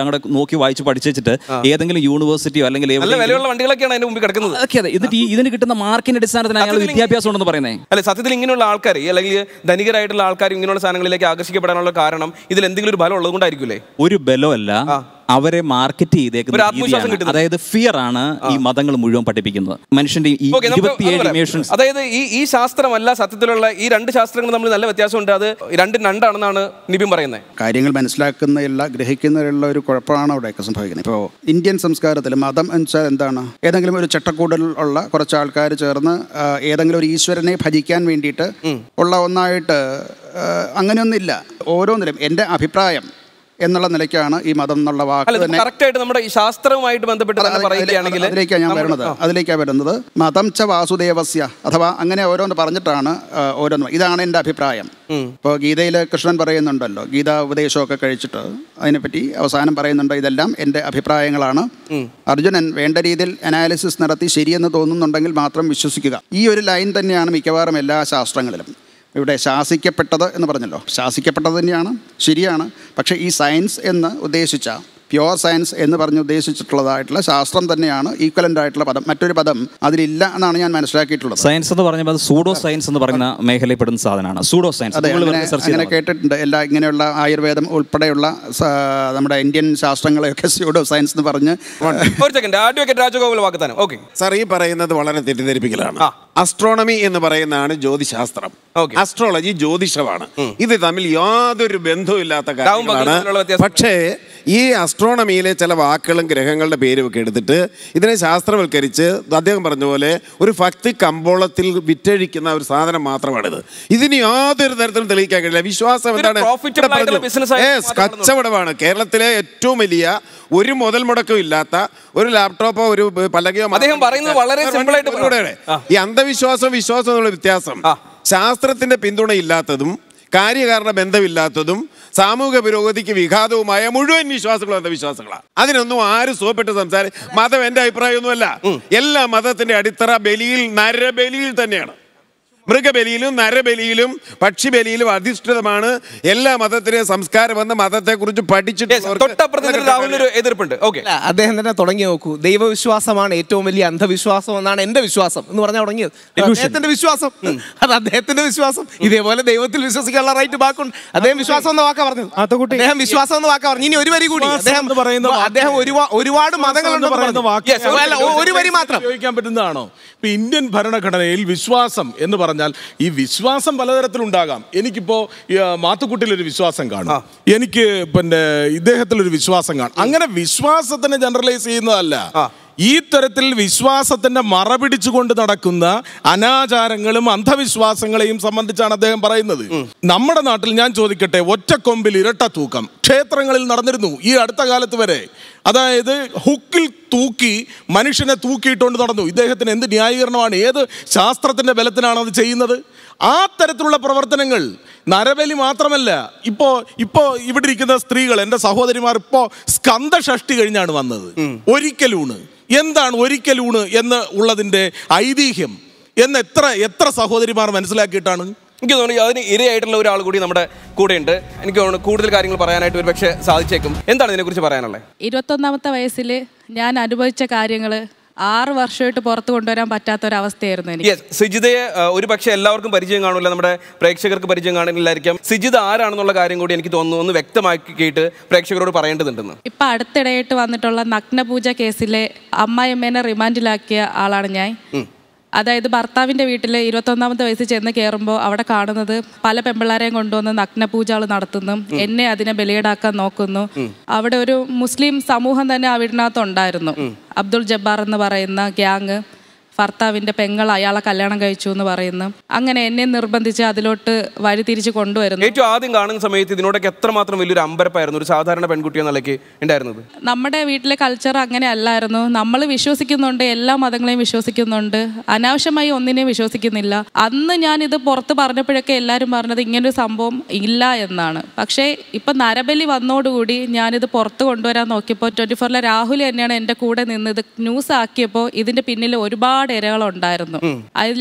കൂടെ നോക്കി വായിച്ച് പഠിച്ചിട്ട് ഏതെങ്കിലും യൂണിവേഴ്സിറ്റിയോ അല്ലെങ്കിൽ നല്ല എവിടെയെങ്കിലും- വിലയുള്ള വണ്ടികളൊക്കെയാണ് അതിന്റെ മുമ്പിൽ കിടക്കുന്നത് അതൊക്കെ അതെ എന്നിട്ട് ഈ ഇതിന് കിട്ടുന്ന മാർക്കിന്റെ അടിസ്ഥാനത്തിൽ അയാൾ സത്യത്തിൽ വിദ്യാഭ്യാസം ഉണ്ടെന്ന് പറയുന്നത് അല്ലെ സത്യത്തിൽ ഇങ്ങനെയുള്ള ആൾക്കാർ അല്ലെങ്കിൽ ധനികരായിട്ടുള്ള ആൾക്കാർ ഇങ്ങനെയുള്ള സാധനങ്ങളിലേക്ക് ആകർഷിക്കപ്പെടാനുള്ള കാരണം ഇതിൽ എന്തെങ്കിലും ഒരു ഫലം ഉള്ളത് കൊണ്ടായിരിക്കില്ലേ ഒരു ബലമല്ല അവരെ മാർക്കറ്റ് ഒരു ചെയ്തേക്കുന്ന ആത്മവിശ്വാസം രീതിയാണ്. കിട്ടുന്നത്. അതായത് ഫിയർ ആണ് ഈ മതങ്ങൾ മുഴുവൻ പഠിപ്പിക്കുന്നത് മനുഷ്യന്റെ ഈ ഓക്കെ നമുക്ക് അത് ഇരുപത്തിയേഴ് പറയാം. ഇമോഷൻസ് അതായത് ഈ ഈ ശാസ്ത്രമല്ല സത്യത്തിലുള്ള ഈ രണ്ട് ശാസ്ത്രങ്ങൾ തമ്മിൽ നല്ല വ്യത്യാസമുണ്ട് അത് രണ്ടും രണ്ടാണെന്നാണ് നിബിൻ പറയുന്നത് കാര്യങ്ങൾ മനസ്സിലാക്കുന്നതിലുള്ള ഗ്രഹിക്കുന്നതിലുള്ള ഒരു കുഴപ്പമാണ് അവിടെയൊക്കെ സംഭവിക്കുന്നത് ഇപ്പോൾ ഇന്ത്യൻ സംസ്കാരത്തിൽ മതം എന്ന് വെച്ചാൽ എന്താണ് ഏതെങ്കിലും ഒരു ചട്ടക്കൂടിൽ ഉള്ള കുറച്ച് ആൾക്കാർ ചേർന്ന് ആ, ഏതെങ്കിലും ഒരു ഈശ്വരനെ ഭജിക്കാൻ വേണ്ടിയിട്ട് ഉള്ള ഒന്നായിട്ട് ആ, അങ്ങനെയൊന്നുമില്ല ഓരോന്നിലും എൻ്റെ അഭിപ്രായം എന്നുള്ള നിലയ്ക്കാണ് ഈ മതം എന്നുള്ള വാക്ക് അല്ല തന്നെ കറക്റ്റ് ആയിട്ട് നമ്മുടെ ഈ ശാസ്ത്രവുമായിട്ട് ബന്ധപ്പെട്ട് തന്നെ പറയുകയാണെങ്കിൽ അതിലേക്കാണ് ഞാൻ നമ്മൾ- വരുന്നത് ആ. അതിലേക്കാണ് വരുന്നത് മതം ച വാസുദേവസ്യ അഥവാ അങ്ങനെ ഓരോന്ന് പറഞ്ഞിട്ടാണ് ആ, ഓരോന്ന് ഇതാണ് എൻ്റെ അഭിപ്രായം ഇപ്പോൾ ഗീതയിൽ കൃഷ്ണൻ പറയുന്നുണ്ടല്ലോ ഗീതാ ഉപദേശമൊക്കെ കഴിച്ചിട്ട് അതിനെപ്പറ്റി അവസാനം പറയുന്നുണ്ട് ഇതെല്ലാം എൻ്റെ അഭിപ്രായങ്ങളാണ് അർജുനൻ വേണ്ട രീതിയിൽ അനാലിസിസ് നടത്തി ശരിയെന്ന് തോന്നുന്നുണ്ടെങ്കിൽ മാത്രം വിശ്വസിക്കുക ഈ ഒരു ലൈൻ തന്നെയാണ് മിക്കവാറും എല്ലാ ശാസ്ത്രങ്ങളിലും ഇവിടെ ശാസിക്കപ്പെട്ടത് എന്ന് പറഞ്ഞല്ലോ ശാസിക്കപ്പെട്ടത് തന്നെയാണ് ശരിയാണ് പക്ഷേ ഈ സയൻസ് എന്ന് ഉദ്ദേശിച്ച പ്യുവർ സയൻസ് എന്ന് പറഞ്ഞ് ഉദ്ദേശിച്ചിട്ടുള്ളതായിട്ടുള്ള ശാസ്ത്രം തന്നെയാണ് ഈക്വലൻ്റ് ആയിട്ടുള്ള പദം മറ്റൊരു പദം അതിലില്ല എന്നാണ് ഞാൻ മനസ്സിലാക്കിയിട്ടുള്ളത് സയൻസ് എന്ന് പറഞ്ഞപ്പോൾ അത് സൂഡോ സയൻസ് എന്ന് പറയുന്ന മേഖലയിൽപ്പെടുന്ന സാധനമാണ് സൂഡോ സയൻസ് അതെ അങ്ങനെ അങ്ങനെ കേട്ടിട്ടുണ്ട് എല്ലാ ഇങ്ങനെയുള്ള ആയുർവേദം ഉൾപ്പെടെയുള്ള സ- നമ്മുടെ ഇന്ത്യൻ ശാസ്ത്രങ്ങളെയൊക്കെ സ്യൂഡോ സയൻസ് എന്ന് പറഞ്ഞ് ഒരു സെക്കൻഡ് അഡ്വക്കേറ്റ് രാജഗോപാൽ വാഗ്ദാനം ഓക്കെ സാർ ഈ പറയുന്നത് വളരെ തെറ്റിദ്ധരിപ്പിക്കലാണ് ആ. അസ്ട്രോണമി എന്ന് പറയുന്നതാണ് ജ്യോതിശാസ്ത്രം Okay. അസ്ട്രോളജി ജ്യോതിഷമാണ് ഇത് തമ്മിൽ യാതൊരു ബന്ധവുമില്ലാത്ത രാവും പകലും തമ്മിലുള്ള കാര്യങ്ങളാണ് വ്യത്യാസം. പക്ഷേ ഈ അസ്ട്രോണമിയിലെ ചില വാക്കുകളും ഗ്രഹങ്ങളുടെ പേരും ഒക്കെ എടുത്തിട്ട് ഇതിനെ ശാസ്ത്രവൽക്കരിച്ച് അദ്ദേഹം പറഞ്ഞ പോലെ ഒരു ഭക്തി കമ്പോളത്തിൽ വിറ്റഴിക്കുന്ന ഒരു സാധനം മാത്രമാണിത് ഇതിന് യാതൊരു തരത്തിലും തെളിയിക്കാൻ കഴിയില്ല വിശ്വാസം ഇതൊരു എന്താണ് profitable ഇവിടെ ആയിട്ടുള്ള പറഞ്ഞു. business ആയിട്ട് Yes, മാത്രം നടന്നു. കച്ചവടമാണ് കേരളത്തിലെ ഏറ്റവും വലിയ ഒരു മുതൽ മുടക്കം ഇല്ലാത്ത ഒരു ലാപ്ടോപ്പോ ഒരു പലകയോ അദ്ദേഹം പറയുന്നത് വളരെ simple ആയിട്ട് ഒരു കൂടെ ആ. ഈ അന്ധവിശ്വാസവും വിശ്വാസവും തമ്മിലുള്ള വ്യത്യാസം ആ. ശാസ്ത്രത്തിന്റെ പിന്തുണയില്ലാത്തതും കാര്യകാരണ ബന്ധമില്ലാത്തതും സാമൂഹിക പുരോഗതിക്ക് വിഘാതവുമായ മുഴുവൻ വിശ്വാസങ്ങളും അന്ധവിശ്വാസങ്ങളാണ് അതിനൊന്നും ആരും സുഖപ്പെട്ട് സംസാരം മതം എന്റെ അഭിപ്രായമൊന്നുമല്ല എല്ലാ മതത്തിന്റെ അടിത്തറ ബലിയിൽ നരബലിയിൽ തന്നെയാണ് മൃഗബലിയിലും നരബലിയിലും പക്ഷിബലിയിലും അധിഷ്ഠിതമാണ് എല്ലാ മതത്തിലെയും സംസ്കാരം എന്ന മതത്തെക്കുറിച്ച് Yes, പഠിച്ചിട്ടുള്ളവർക്ക് തൊട്ടപ്പുറത്ത് രാഹുലിന് ഒരു എതിർപ്പുണ്ട് ഓക്കെ അല്ല, അദ്ദേഹം തന്നെ തുടങ്ങി നോക്കൂ ദൈവവിശ്വാസമാണ് ഏറ്റവും വലിയ അന്ധവിശ്വാസം എന്നാണ് എന്റെ വിശ്വാസം എന്ന് പറഞ്ഞാൽ തുടങ്ങിയത് അത് അദ്ദേഹത്തിന്റെ വിശ്വാസം അത് അദ്ദേഹത്തിന്റെ വിശ്വാസം ഇതേപോലെ ദൈവത്തിൽ വിശ്വസിക്കാനുള്ള റൈറ്റ് ബാക്കുണ്ട് അദ്ദേഹം വിശ്വാസം എന്ന വാക്കാ പറഞ്ഞത് അദ്ദേഹം വിശ്വാസം എന്ന വാക്കാ പറഞ്ഞു ഇനി ഒരു വരി കൂടി വിശ്വാസം അദ്ദേഹം എന്ന് പറയുന്ന വാക്ക് അദ്ദേഹം ഒരുപാ- ഒരുപാട് മതങ്ങളുണ്ടെന്ന് പറയുന്ന പറഞ്ഞു. വാക്ക് Yes, അല്ല, ഒ- ഒരു വരി മാത്രം ഉപയോഗിക്കാൻ പറ്റുന്നതാണോ ഇപ്പൊ ഇന്ത്യൻ ഭരണഘടനയിൽ വിശ്വാസം എന്ന് പറഞ്ഞാൽ ഈ വിശ്വാസം പലതരത്തിലുണ്ടാകാം എനിക്കിപ്പോ ഈ, ആ, മാത്തുക്കുട്ടിയിലൊരു വിശ്വാസം കാണും എനിക്ക് പിന്നെ ഇദ്ദേഹത്തിലൊരു വിശ്വാസം കാണും അങ്ങനെ വിശ്വാസത്തിനെ ജനറലൈസ് ചെയ്യുന്നതല്ല ഈ തരത്തിൽ വിശ്വാസത്തിന്റെ മറ പിടിച്ചുകൊണ്ട് നടക്കുന്ന അനാചാരങ്ങളും അന്ധവിശ്വാസങ്ങളെയും സംബന്ധിച്ചാണ് അദ്ദേഹം പറയുന്നത് നമ്മുടെ നാട്ടിൽ ഞാൻ ചോദിക്കട്ടെ ഒറ്റക്കൊമ്പിൽ ഇരട്ട തൂക്കം ക്ഷേത്രങ്ങളിൽ നടന്നിരുന്നു ഈ അടുത്ത കാലത്ത് വരെ അതായത് ഹുക്കിൽ തൂക്കി മനുഷ്യനെ തൂക്കിയിട്ടുകൊണ്ട് നടന്നു ഇദ്ദേഹത്തിന് എന്ത് ന്യായീകരണമാണ് ഏത് ശാസ്ത്രത്തിന്റെ ബലത്തിനാണ് അത് ചെയ്യുന്നത് ആ തരത്തിലുള്ള പ്രവർത്തനങ്ങൾ നരബലി മാത്രമല്ല ഇപ്പോ ഇപ്പോ ഇവിടെ ഇരിക്കുന്ന സ്ത്രീകൾ എൻ്റെ സഹോദരിമാർ ഇപ്പോ സ്കന്ദഷഷ്ടി കഴിഞ്ഞാണ് വന്നത് ഒരിക്കലൂണ് എന്താണ് ഒരിക്കലൂണ് എന്ന് ഉള്ളതിന്റെ ഐതിഹ്യം എന്ന് എത്ര എത്ര സഹോദരിമാർ മനസ്സിലാക്കിയിട്ടാണ് എനിക്ക് തോന്നുന്നു അതിന് ഇരയായിട്ടുള്ള ഒരാൾ കൂടി നമ്മുടെ കൂടെയുണ്ട് എനിക്ക് തോന്നുന്നു കൂടുതൽ കാര്യങ്ങൾ പറയാനായിട്ട് ഒരു പക്ഷേ സാധിച്ചേക്കും എന്താണ് ഇതിനെക്കുറിച്ച് പറയാനുള്ളത് ഇരുപത്തൊന്നാമത്തെ വയസ്സിൽ ഞാൻ അനുഭവിച്ച കാര്യങ്ങൾ ആറ് വർഷമായിട്ട് പുറത്ത് കൊണ്ടുവരാൻ പറ്റാത്ത ഒരവസ്ഥയായിരുന്നു എനിക്ക് യെസ് സിജിതയെ അഹ്, ഒരു പക്ഷേ എല്ലാവർക്കും പരിചയം കാണില്ല നമ്മുടെ പ്രേക്ഷകർക്ക് പരിചയം കാണില്ലായിരിക്കാം സിജിത ആരാണെന്നുള്ള കാര്യം കൂടി എനിക്ക് തോന്നുന്നു ഒന്ന് വ്യക്തമാക്കിയിട്ട് പ്രേക്ഷകരോട് പറയേണ്ടതുണ്ടെന്ന് ഇപ്പം അടുത്തിടെയായിട്ട് വന്നിട്ടുള്ള നഗ്നപൂജ കേസിലെ അമ്മായിയമ്മേനെ റിമാൻഡിലാക്കിയ ആളാണ് ഞാൻ അതായത് ഭർത്താവിൻ്റെ വീട്ടിൽ ഇരുപത്തൊന്നാമത്തെ വയസ്സിൽ ചെന്ന് കയറുമ്പോൾ അവിടെ കാണുന്നത് പല പെമ്പിള്ളാരെയും കൊണ്ടുവന്ന് നഗ്നപൂജകൾ നടത്തുന്നു എന്നെ അതിനെ ബലിയിടാക്കാൻ നോക്കുന്നു അവിടെ ഒരു മുസ്ലിം സമൂഹം തന്നെ ആ വീടിനകത്ത് ഉണ്ടായിരുന്നു അബ്ദുൾ ജബ്ബാർ എന്ന് പറയുന്ന ഗ്യാങ് ഭർത്താവിൻ്റെ പെങ്ങൾ അയാളെ കല്യാണം കഴിച്ചു എന്ന് പറയുന്നു അങ്ങനെ എന്നെ നിർബന്ധിച്ച് അതിലോട്ട് വഴി തിരിച്ച് കൊണ്ടുവരുന്നു ഏറ്റവും ആദ്യം കാണുന്ന സമയത്ത് ഇതിനോടൊക്കെ എത്രമാത്രം വലിയൊരു അമ്പരപ്പായിരുന്നു ഒരു സാധാരണ പെൺകുട്ടി എന്ന നിലയ്ക്ക് ഉണ്ടായിരുന്നത് നമ്മുടെ വീട്ടിലെ കൾച്ചർ അങ്ങനെ അല്ലായിരുന്നു നമ്മൾ വിശ്വസിക്കുന്നുണ്ട് എല്ലാ മതങ്ങളെയും വിശ്വസിക്കുന്നുണ്ട് അനാവശ്യമായി ഒന്നിനെയും വിശ്വസിക്കുന്നില്ല അന്ന് ഞാൻ ഇത് പുറത്ത് പറഞ്ഞപ്പോഴൊക്കെ എല്ലാവരും പറഞ്ഞത് ഇങ്ങനൊരു സംഭവം ഇല്ല എന്നാണ് പക്ഷേ ഇപ്പം നരബലി വന്നോടുകൂടി ഞാനിത് പുറത്ത് കൊണ്ടുവരാൻ നോക്കിയപ്പോൾ ട്വൻറ്റി ഫോറിലെ രാഹുൽ തന്നെയാണ് എൻ്റെ കൂടെ നിന്ന് ഇത് ന്യൂസ് ആക്കിയപ്പോൾ ഇതിൻ്റെ പിന്നിൽ ഒരുപാട് ഇരകളുണ്ടായിരുന്നു അതിൽ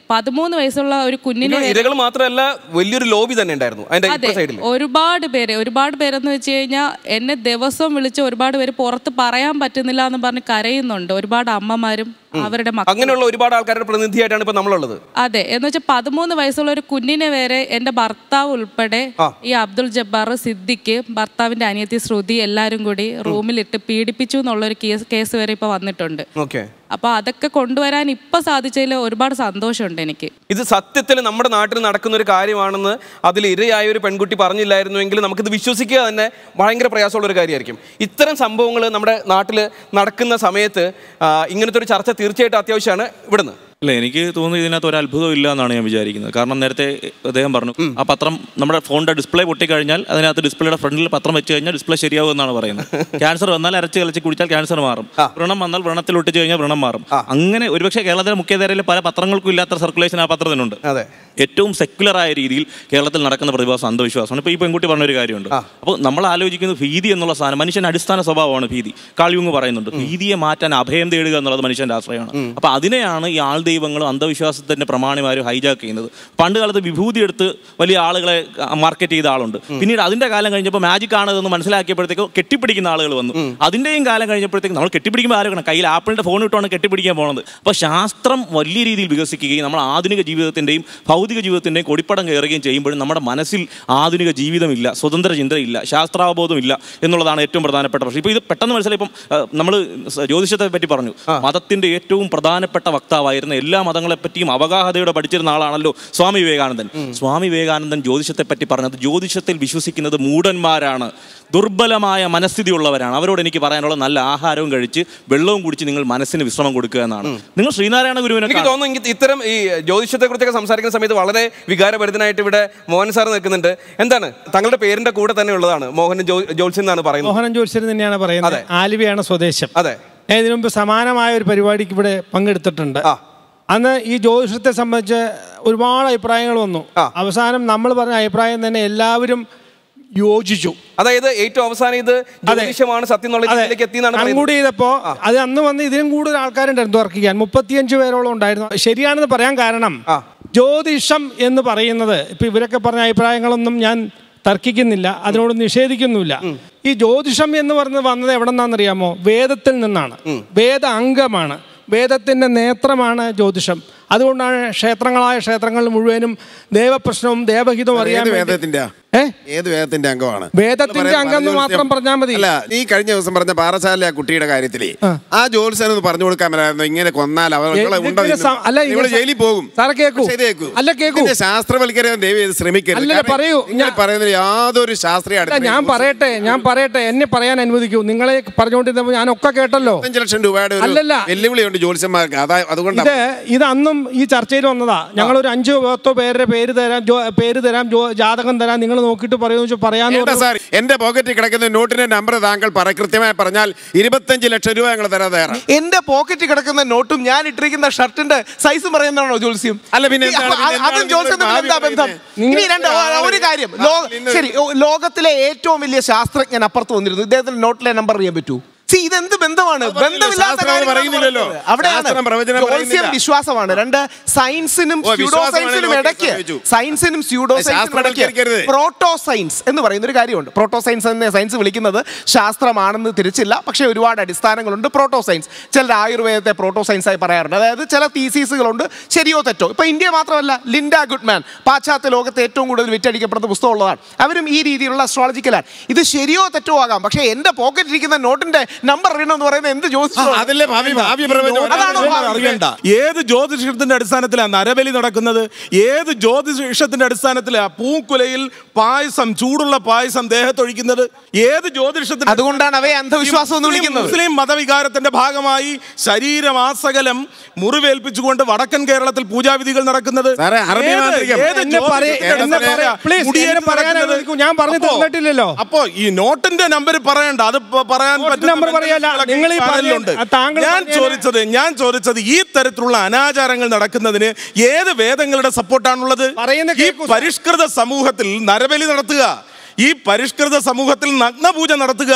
പതിമൂന്ന് വയസ്സുള്ള ഒരു കുഞ്ഞിനെ വരെ- ഇരകൾ മാത്രമല്ല വലിയൊരു ലോബി തന്നെ ഉണ്ടായിരുന്നു അതിന്റെ അതെ ഇപ്പുറ സൈഡിൽ ഒരുപാട് പേര് ഒരുപാട് പേരെന്ന് വെച്ച് കഴിഞ്ഞാൽ എന്നെ ദിവസവും വിളിച്ച് ഒരുപാട് പേര് പുറത്ത് പറയാൻ പറ്റുന്നില്ല എന്ന് പറഞ്ഞ് കരയുന്നുണ്ട് ഒരുപാട് അമ്മമാരും അവരുടെ മക്കളും അങ്ങനെയുള്ള ഒരുപാട് ആൾക്കാരുടെ പ്രതിനിധിയായിട്ടാണ് ഇപ്പൊ നമ്മളുള്ളത് അതെ എന്ന് വെച്ചാൽ പതിമൂന്ന് വയസ്സുള്ള ഒരു കുഞ്ഞിനെ വരെ എന്റെ ഭർത്താവ് ഉൾപ്പെടെ ഈ അബ്ദുൾ ജബ്ബാർ സിദ്ദിഖ് ഭർത്താവിന്റെ അനിയത്തി ശ്രുതി എല്ലാരും കൂടി റൂമിലിട്ട് പീഡിപ്പിച്ചു എന്നുള്ളൊരു കേസ് കേസ് വരെ ഇപ്പൊ വന്നിട്ടുണ്ട് ഓക്കെ അപ്പൊ അതൊക്കെ കൊണ്ടുവരാൻ ഇപ്പൊ സാധിച്ചതിൽ ഒരുപാട് സന്തോഷമുണ്ട് എനിക്ക് ഇത് സത്യത്തിൽ നമ്മുടെ നാട്ടിൽ നടക്കുന്ന ഒരു കാര്യമാണെന്ന് അതിൽ ഇരയായ ഒരു പെൺകുട്ടി പറഞ്ഞില്ലായിരുന്നുവെങ്കിൽ നമുക്കിത് വിശ്വസിക്കുക തന്നെ ഭയങ്കര പ്രയാസമുള്ള ഒരു കാര്യമായിരിക്കും ഇത്തരം സംഭവങ്ങൾ നമ്മുടെ നാട്ടിൽ നടക്കുന്ന സമയത്ത് ആ, ഇങ്ങനത്തെ ഒരു ചർച്ച തീർച്ചയായിട്ടും അത്യാവശ്യമാണ് ഇവിടുന്ന് അല്ല എനിക്ക് തോന്നുന്നു ഇതിനകത്ത് ഒരു അത്ഭുതം ഇല്ല എന്നാണ് ഞാൻ വിചാരിക്കുന്നത് കാരണം നേരത്തെ അദ്ദേഹം പറഞ്ഞു ആ പത്രം നമ്മുടെ ഫോണിന്റെ ഡിസ്പ്ലേ പൊട്ടിക്കഴിഞ്ഞാൽ അതിനകത്ത് ഡിസ്പ്ലേയുടെ ഫ്രണ്ടിൽ പത്രം വെച്ച് കഴിഞ്ഞാൽ ഡിസ്പ്ലേ ശരിയാവും എന്നാണ് പറയുന്നത് ക്യാൻസർ വന്നാൽ അരച്ച് കളിച്ച് കുടിച്ചാൽ ക്യാൻസർ മാറും വ്രണം വന്നാൽ വ്രണത്തിൽ ഒട്ടിച്ച് കഴിഞ്ഞാൽ വ്രണം മാറും അങ്ങനെ ഒരുപക്ഷെ കേരളത്തിലെ മുഖ്യധാരയിൽ പല പത്രങ്ങൾക്കും ഇല്ലാത്ത സർക്കുലേഷൻ ആ പത്രത്തിനുണ്ട് അതെ ഏറ്റവും സെക്യുലർ ആയ രീതിയിൽ കേരളത്തിൽ നടക്കുന്ന പ്രതിഭാസം അന്ധവിശ്വാസമാണ് ഇപ്പോൾ ഈ പെൺകുട്ടി പറഞ്ഞ ഒരു കാര്യമുണ്ട് അപ്പോൾ നമ്മൾ ആലോചിക്കുന്നത് ഭീതി എന്നുള്ള സാധനം മനുഷ്യന്റെ അടിസ്ഥാന സ്വഭാവമാണ് ഭീതി കാളിയുങ് പറയുന്നുണ്ട് ഭീതിയെ മാറ്റാൻ അഭയം തേടുക എന്നുള്ളത് മനുഷ്യന്റെ ആശ്രയമാണ് അപ്പോൾ അതിനെയാണ് ഈ ആൾ ദൈവങ്ങളും അന്ധവിശ്വാസത്തിന്റെ പ്രമാണിമാരും ഹൈജാക്ക് ചെയ്യുന്നത് പണ്ട് കാലത്ത് വിഭൂതി എടുത്ത് വലിയ ആളുകളെ മാർക്കറ്റ് ചെയ്ത ആളുണ്ട് പിന്നീട് അതിന്റെ കാലം കഴിഞ്ഞപ്പോൾ മാജിക് ആണ് എന്ന് മനസ്സിലാക്കിയപ്പോഴത്തേക്കും കെട്ടിപ്പിടിക്കുന്ന ആളുകൾ വന്നു അതിന്റെയും കാലം കഴിഞ്ഞപ്പോഴത്തേക്കും നമ്മൾ കെട്ടിപ്പിടിക്കുമ്പോൾ ആരോഗ്യം കയ്യിൽ ആപ്പിളിന്റെ ഫോൺ ഇട്ടാണ് കെട്ടിപ്പിടിക്കാൻ പോകുന്നത് അപ്പോൾ ശാസ്ത്രം വലിയ രീതിയിൽ വികസിക്കുകയും നമ്മൾ ആധുനിക ജീവിതത്തിന്റെയും ഭൗതിക ജീവിതത്തിന്റെയും കൊടിപ്പടം കയറുകയും ചെയ്യുമ്പോഴും നമ്മുടെ മനസ്സിൽ ആധുനിക ജീവിതമില്ല സ്വതന്ത്ര ചിന്തയില്ല ശാസ്ത്രാവബോധമില്ല എന്നുള്ളതാണ് ഏറ്റവും പ്രധാനപ്പെട്ട പ്രശ്നം ഇപ്പോൾ ഇത് പെട്ടെന്ന് മനസ്സിലായി ഇപ്പം നമ്മൾ ജ്യോതിഷത്തെ പറ്റി പറഞ്ഞു മതത്തിന്റെ ഏറ്റവും പ്രധാനപ്പെട്ട വക്താവായിരുന്ന എല്ലാ മതങ്ങളെ പറ്റിയും അവഗാഹതയോടെ പഠിച്ചിരുന്ന ആളാണല്ലോ സ്വാമി വിവേകാനന്ദൻ സ്വാമി വിവേകാനന്ദൻ ജ്യോതിഷത്തെ പറ്റി പറഞ്ഞത് ജ്യോതിഷത്തിൽ വിശ്വസിക്കുന്നത് മൂഢന്മാരാണ് ദുർബലമായ മനസ്ഥിതിയുള്ളവരാണ് അവരോട് എനിക്ക് പറയാനുള്ള നല്ല ആഹാരവും കഴിച്ച് വെള്ളവും കുടിച്ച് നിങ്ങൾ മനസ്സിന് വിശ്രമം കൊടുക്കുക എന്നാണ് നിങ്ങൾ ശ്രീനാരായണ ഗുരുവിനെ എനിക്ക് കാണും. തോന്നുന്നു എനിക്ക് ഇത്തരം ഈ ജ്യോതിഷത്തെ കുറിച്ചൊക്കെ സംസാരിക്കുന്ന സമയത്ത് വളരെ വികാരഭരിതനായിട്ട് ഇവിടെ മോഹൻ സാർ നിൽക്കുന്നുണ്ട് എന്താണ് തങ്ങളുടെ പേരിന്റെ കൂടെ തന്നെ ഉള്ളതാണ് മോഹൻ ജോ- ജോത്സ്യൻ എന്നാണ് പറയുന്നത് മോഹനൻ ജോത്സ്യൻ തന്നെയാണ് പറയുന്നത് അതെ. ആലുവയാണ് സ്വദേശം അതെ ഞാൻ ഇതിനു മുമ്പ് സമാനമായ ഒരു പരിപാടിക്ക് ഇവിടെ പങ്കെടുത്തിട്ടുണ്ട് ആ. അന്ന് ഈ ജ്യോതിഷത്തെ സംബന്ധിച്ച് ഒരുപാട് അഭിപ്രായങ്ങൾ വന്നു ആ. അവസാനം നമ്മൾ പറഞ്ഞ അഭിപ്രായം തന്നെ എല്ലാവരും യോജിച്ചു അതായത് ഏറ്റവും അവസാനം ഇത് ജ്യോതിഷമാണ് സത്യം എന്നുള്ള അതെ രീതിയിലേക്ക് എത്തി എന്നാണ് കൺകൂടി പറയുന്നത് ചെയ്തപ്പോ അത് അന്ന് വന്ന് ഇതിനും കൂടുതൽ ആൾക്കാരുണ്ടായിരുന്നു തർക്കിക്കാൻ മുപ്പത്തിയഞ്ച് പേരോളം ഉണ്ടായിരുന്നു ശരിയാണെന്ന് പറയാൻ കാരണം ആ. ജ്യോതിഷം എന്ന് പറയുന്നത് ഇപ്പൊ ഇവരൊക്കെ പറഞ്ഞ അഭിപ്രായങ്ങളൊന്നും ഞാൻ തർക്കിക്കുന്നില്ല അതിനോട് നിഷേധിക്കുന്നുമില്ല ഈ ജ്യോതിഷം എന്ന് പറഞ്ഞത് വന്നത് എവിടെ നിന്നാണെന്നറിയാമോ വേദത്തിൽ നിന്നാണ് വേദ അംഗമാണ് വേദത്തിന്റെ നേത്രമാണ് ജ്യോതിഷം അതുകൊണ്ടാണ് ക്ഷേത്രങ്ങളായ ക്ഷേത്രങ്ങൾ മുഴുവനും ദേവപ്രശ്നവും ദേവഹിതവും അറിയാൻ ഏത് വേണ്ടി- വേദത്തിന്റെ ഏ? ഏത് വേദത്തിന്റെ അംഗമാണ് വേദത്തിന്റെ എന്ന് അംഗം എന്ന് പറഞ്ഞ മാത്രം പറഞ്ഞാൽ മതി. അല്ല നീ കഴിഞ്ഞ ദിവസം പറഞ്ഞ പാറശാല ആ കുട്ടിയുടെ കാര്യത്തില് ആ ജോത്സ്യൻ ഒന്ന് പറഞ്ഞു കൊടുക്കാൻ പറ്റായിരുന്നു ഇങ്ങനെ കൊന്നാൽ അവളെ ഏ, ഉണ്ടോ ഇതിങ്ങനെ സം- അല്ല, നിങ്ങൾ ഇങ്ങനെ ജയിലിൽ പോകും സാറേ കേക്കൂ. പക്ഷേ ഇത് കേക്കൂ. അല്ല, കേക്കൂ. ഇതിന്റെ ശാസ്ത്രവൽക്കരണം ദയവ് ചെയ്ത് ശ്രമിക്കരുത് അല്ലല്ല, കാരണം പറയൂ. നിങ്ങൾ ഞാൻ- പറയുന്നതിൽ യാതൊരു ശാസ്ത്രീയ അല്ല, ഞാൻ പറയട്ടെ ഞാൻ പറയട്ടെ എന്നെ പറയാൻ അനുവദിക്കൂ നിങ്ങളെ പറഞ്ഞുകൊണ്ടിരുന്നപ്പോൾ ഞാൻ ഒക്കെ കേട്ടല്ലോ അഞ്ച് ലക്ഷം രൂപയുടെ ഒരു അല്ലല്ല. വെല്ലുവിളിയുണ്ട് ജ്യോത്സ്യന്മാർക്ക് അതാ അതുകൊണ്ട് ഇത് ഇത് അന്നും ഈ ചർച്ചയിൽ വന്നതാ ഞങ്ങൾ ഒരു അഞ്ചോ പത്തോ പേരുടെ പേര് തരാം ജോ- പേര് തരാം ജോ- ജാതകം തരാം നിങ്ങൾ നോക്കിയിട്ട് പറയുമെന്ന് വെച്ചാൽ പറയാന്ന് വേണ്ട പറഞ്ഞു. സാർ എന്റെ പോക്കറ്റിൽ കിടക്കുന്ന നോട്ടിന്റെ നമ്പർ താങ്കൾ പറ കൃത്യമായി പറഞ്ഞാൽ ഇരുപത്തഞ്ച് ലക്ഷം രൂപ ഞങ്ങൾ തരാൻ തയ്യാറാണ് എന്റെ പോക്കറ്റിൽ കിടക്കുന്ന നോട്ടും ഞാൻ ഇട്ടിരിക്കുന്ന ഷർട്ടിന്റെ സൈസും പറയുന്നതാണോ ജോത്സ്യം അല്ല, പിന്നെ എന്താണ്? അപ്പൊ പിന്നെ എന്താണ് അതും ജോത്സ്യം തമ്മിൽ നിങ്ങൾ എന്താ ബന്ധം ഭാവി ഇനി രണ്ട് പറയുന്നത്? ഒരു കാര്യം ലോ- ഇന്ന് ശരി ഓ, ലോകത്തിലെ ഏറ്റവും വലിയ ശാസ്ത്രജ്ഞൻ അപ്പുറത്ത് വന്നിരുന്നു ഇദ്ദേഹത്തിന്റെ നോട്ടിലെ നമ്പർ അറിയാൻ പറ്റൂ സി ഇതെന്ത് ബന്ധമാണ് അത് പറഞ്ഞില്ല, ബന്ധമില്ലാത്ത ശാസ്ത്രം കാര്യങ്ങളാണ് പറയുന്നില്ലല്ലോ. പറയുന്നത്. അവിടെയാണ് ശാസ്ത്രം പ്രവചനം ജോത്സ്യം പറയുന്നില്ല. വിശ്വാസമാണ് രണ്ട് സയൻസിനും ഓ, സ്യൂഡോ വിശ്വാസമാണ് സയൻസിനും ഓക്കേ, ഇടയ്ക്ക് സമ്മതിച്ചു. സയൻസിനും സ്യൂഡോ സയൻസിനും ഇടയ്ക്ക് ശാസ്ത്രവൽക്കരിക്കരുത്. പ്രോട്ടോ സയൻസ് എന്ന് പറയുന്ന ഒരു കാര്യമുണ്ട് പ്രോട്ടോ സയൻസ് എന്ന് സയൻസ് വിളിക്കുന്നത് ശാസ്ത്രമാണെന്ന് തിരിച്ചില്ല പക്ഷേ ഒരുപാട് അടിസ്ഥാനങ്ങളുണ്ട് പ്രോട്ടോ സയൻസ് ചിലർ ആയുർവേദത്തെ പ്രോട്ടോ സയൻസ് ആയി പറയാറുണ്ട് അതായത് ചില തീസീസുകളുണ്ട് ശരിയോ തെറ്റോ ഇപ്പൊ ഇന്ത്യ മാത്രമല്ല ലിൻഡ ഗുഡ്മാൻ പാശ്ചാത്യ ലോകത്തെ ഏറ്റവും കൂടുതൽ വിറ്റഴിക്കപ്പെടുന്ന പുസ്തകമുള്ളതാണ് അവരും ഈ രീതിയിലുള്ള അസ്ട്രോളജിക്കലാണ് ഇത് ശരിയോ തെറ്റോ ആകാം പക്ഷേ എന്റെ പോക്കറ്റിൽ ഇരിക്കുന്ന നോട്ടിന്റെ നമ്പർ അറിയണമെന്ന് പറയുന്നത് എന്ത് ചോദിച്ചു അതല്ലേ ഭാവി ഭാവി പ്രവചനം അതാണോ ഭാവി? അറിയണ്ട ഏത് ജ്യോതിഷത്തിന്റെ അടിസ്ഥാനത്തിലാണ് നരബലി നടക്കുന്നത് ഏത് ജ്യോതിഷത്തിന്റെ അടിസ്ഥാനത്തിലാണ് പൂക്കുലയിൽ പായസം ചൂടുള്ള പായസം ദേഹത്തൊഴിക്കുന്നത് ഏത് ജ്യോതിഷത്തിന്റെ അതുകൊണ്ടാണ് അവയെ അന്ധവിശ്വാസം എന്ന് വിളിക്കുന്നത് മുസ്ലിം മതവികാരത്തിന്റെ ഭാഗമായി ശരീരമാസകലം മുറിവേൽപ്പിച്ചുകൊണ്ട് വടക്കൻ കേരളത്തിൽ പൂജാവിധികൾ നടക്കുന്നത് സാറേ, അറബി ഏത്- മാന്ത്രികം. ഏത് എന്നെ പറയ- ജ്യോതിഷത്തിന്റെ എന്നെ അടിസ്ഥാനത്തിലാ പറയ- please, മുടിയേറ്റ് എന്നെ പറയാൻ നടക്കുന്നത്? അനുവദിക്കൂ. ഞാൻ പറഞ്ഞു അപ്പോ- തന്നിട്ടില്ലല്ലോ. അപ്പോ ഈ നോട്ടിന്റെ നമ്പർ പറയണ്ട അത് പ- പറയാൻ നോട്ട് പറ്റുന്ന നമ്പർ പറയല്ല. മെന്റലിസ്റ്റുകളൊക്കെ നിങ്ങൾ ഈ ഈ പാനലിലുണ്ട്. പറഞ്ഞ- താങ്കൾ ഞാൻ പറഞ്ഞതിന് ചോദിച്ചത് ഞാൻ ചോദിച്ചത് ഈ തരത്തിലുള്ള അനാചാരങ്ങൾ നടക്കുന്നതിന് ഏത് വേദങ്ങളുടെ സപ്പോർട്ടാണുള്ളത് പറയുന്ന ഈ കേൾക്കൂ, സാർ. പരിഷ്കൃത സമൂഹത്തിൽ നരബലി നടത്തുക ഈ പരിഷ്കൃത സമൂഹത്തിൽ നഗ്നപൂജ നടത്തുക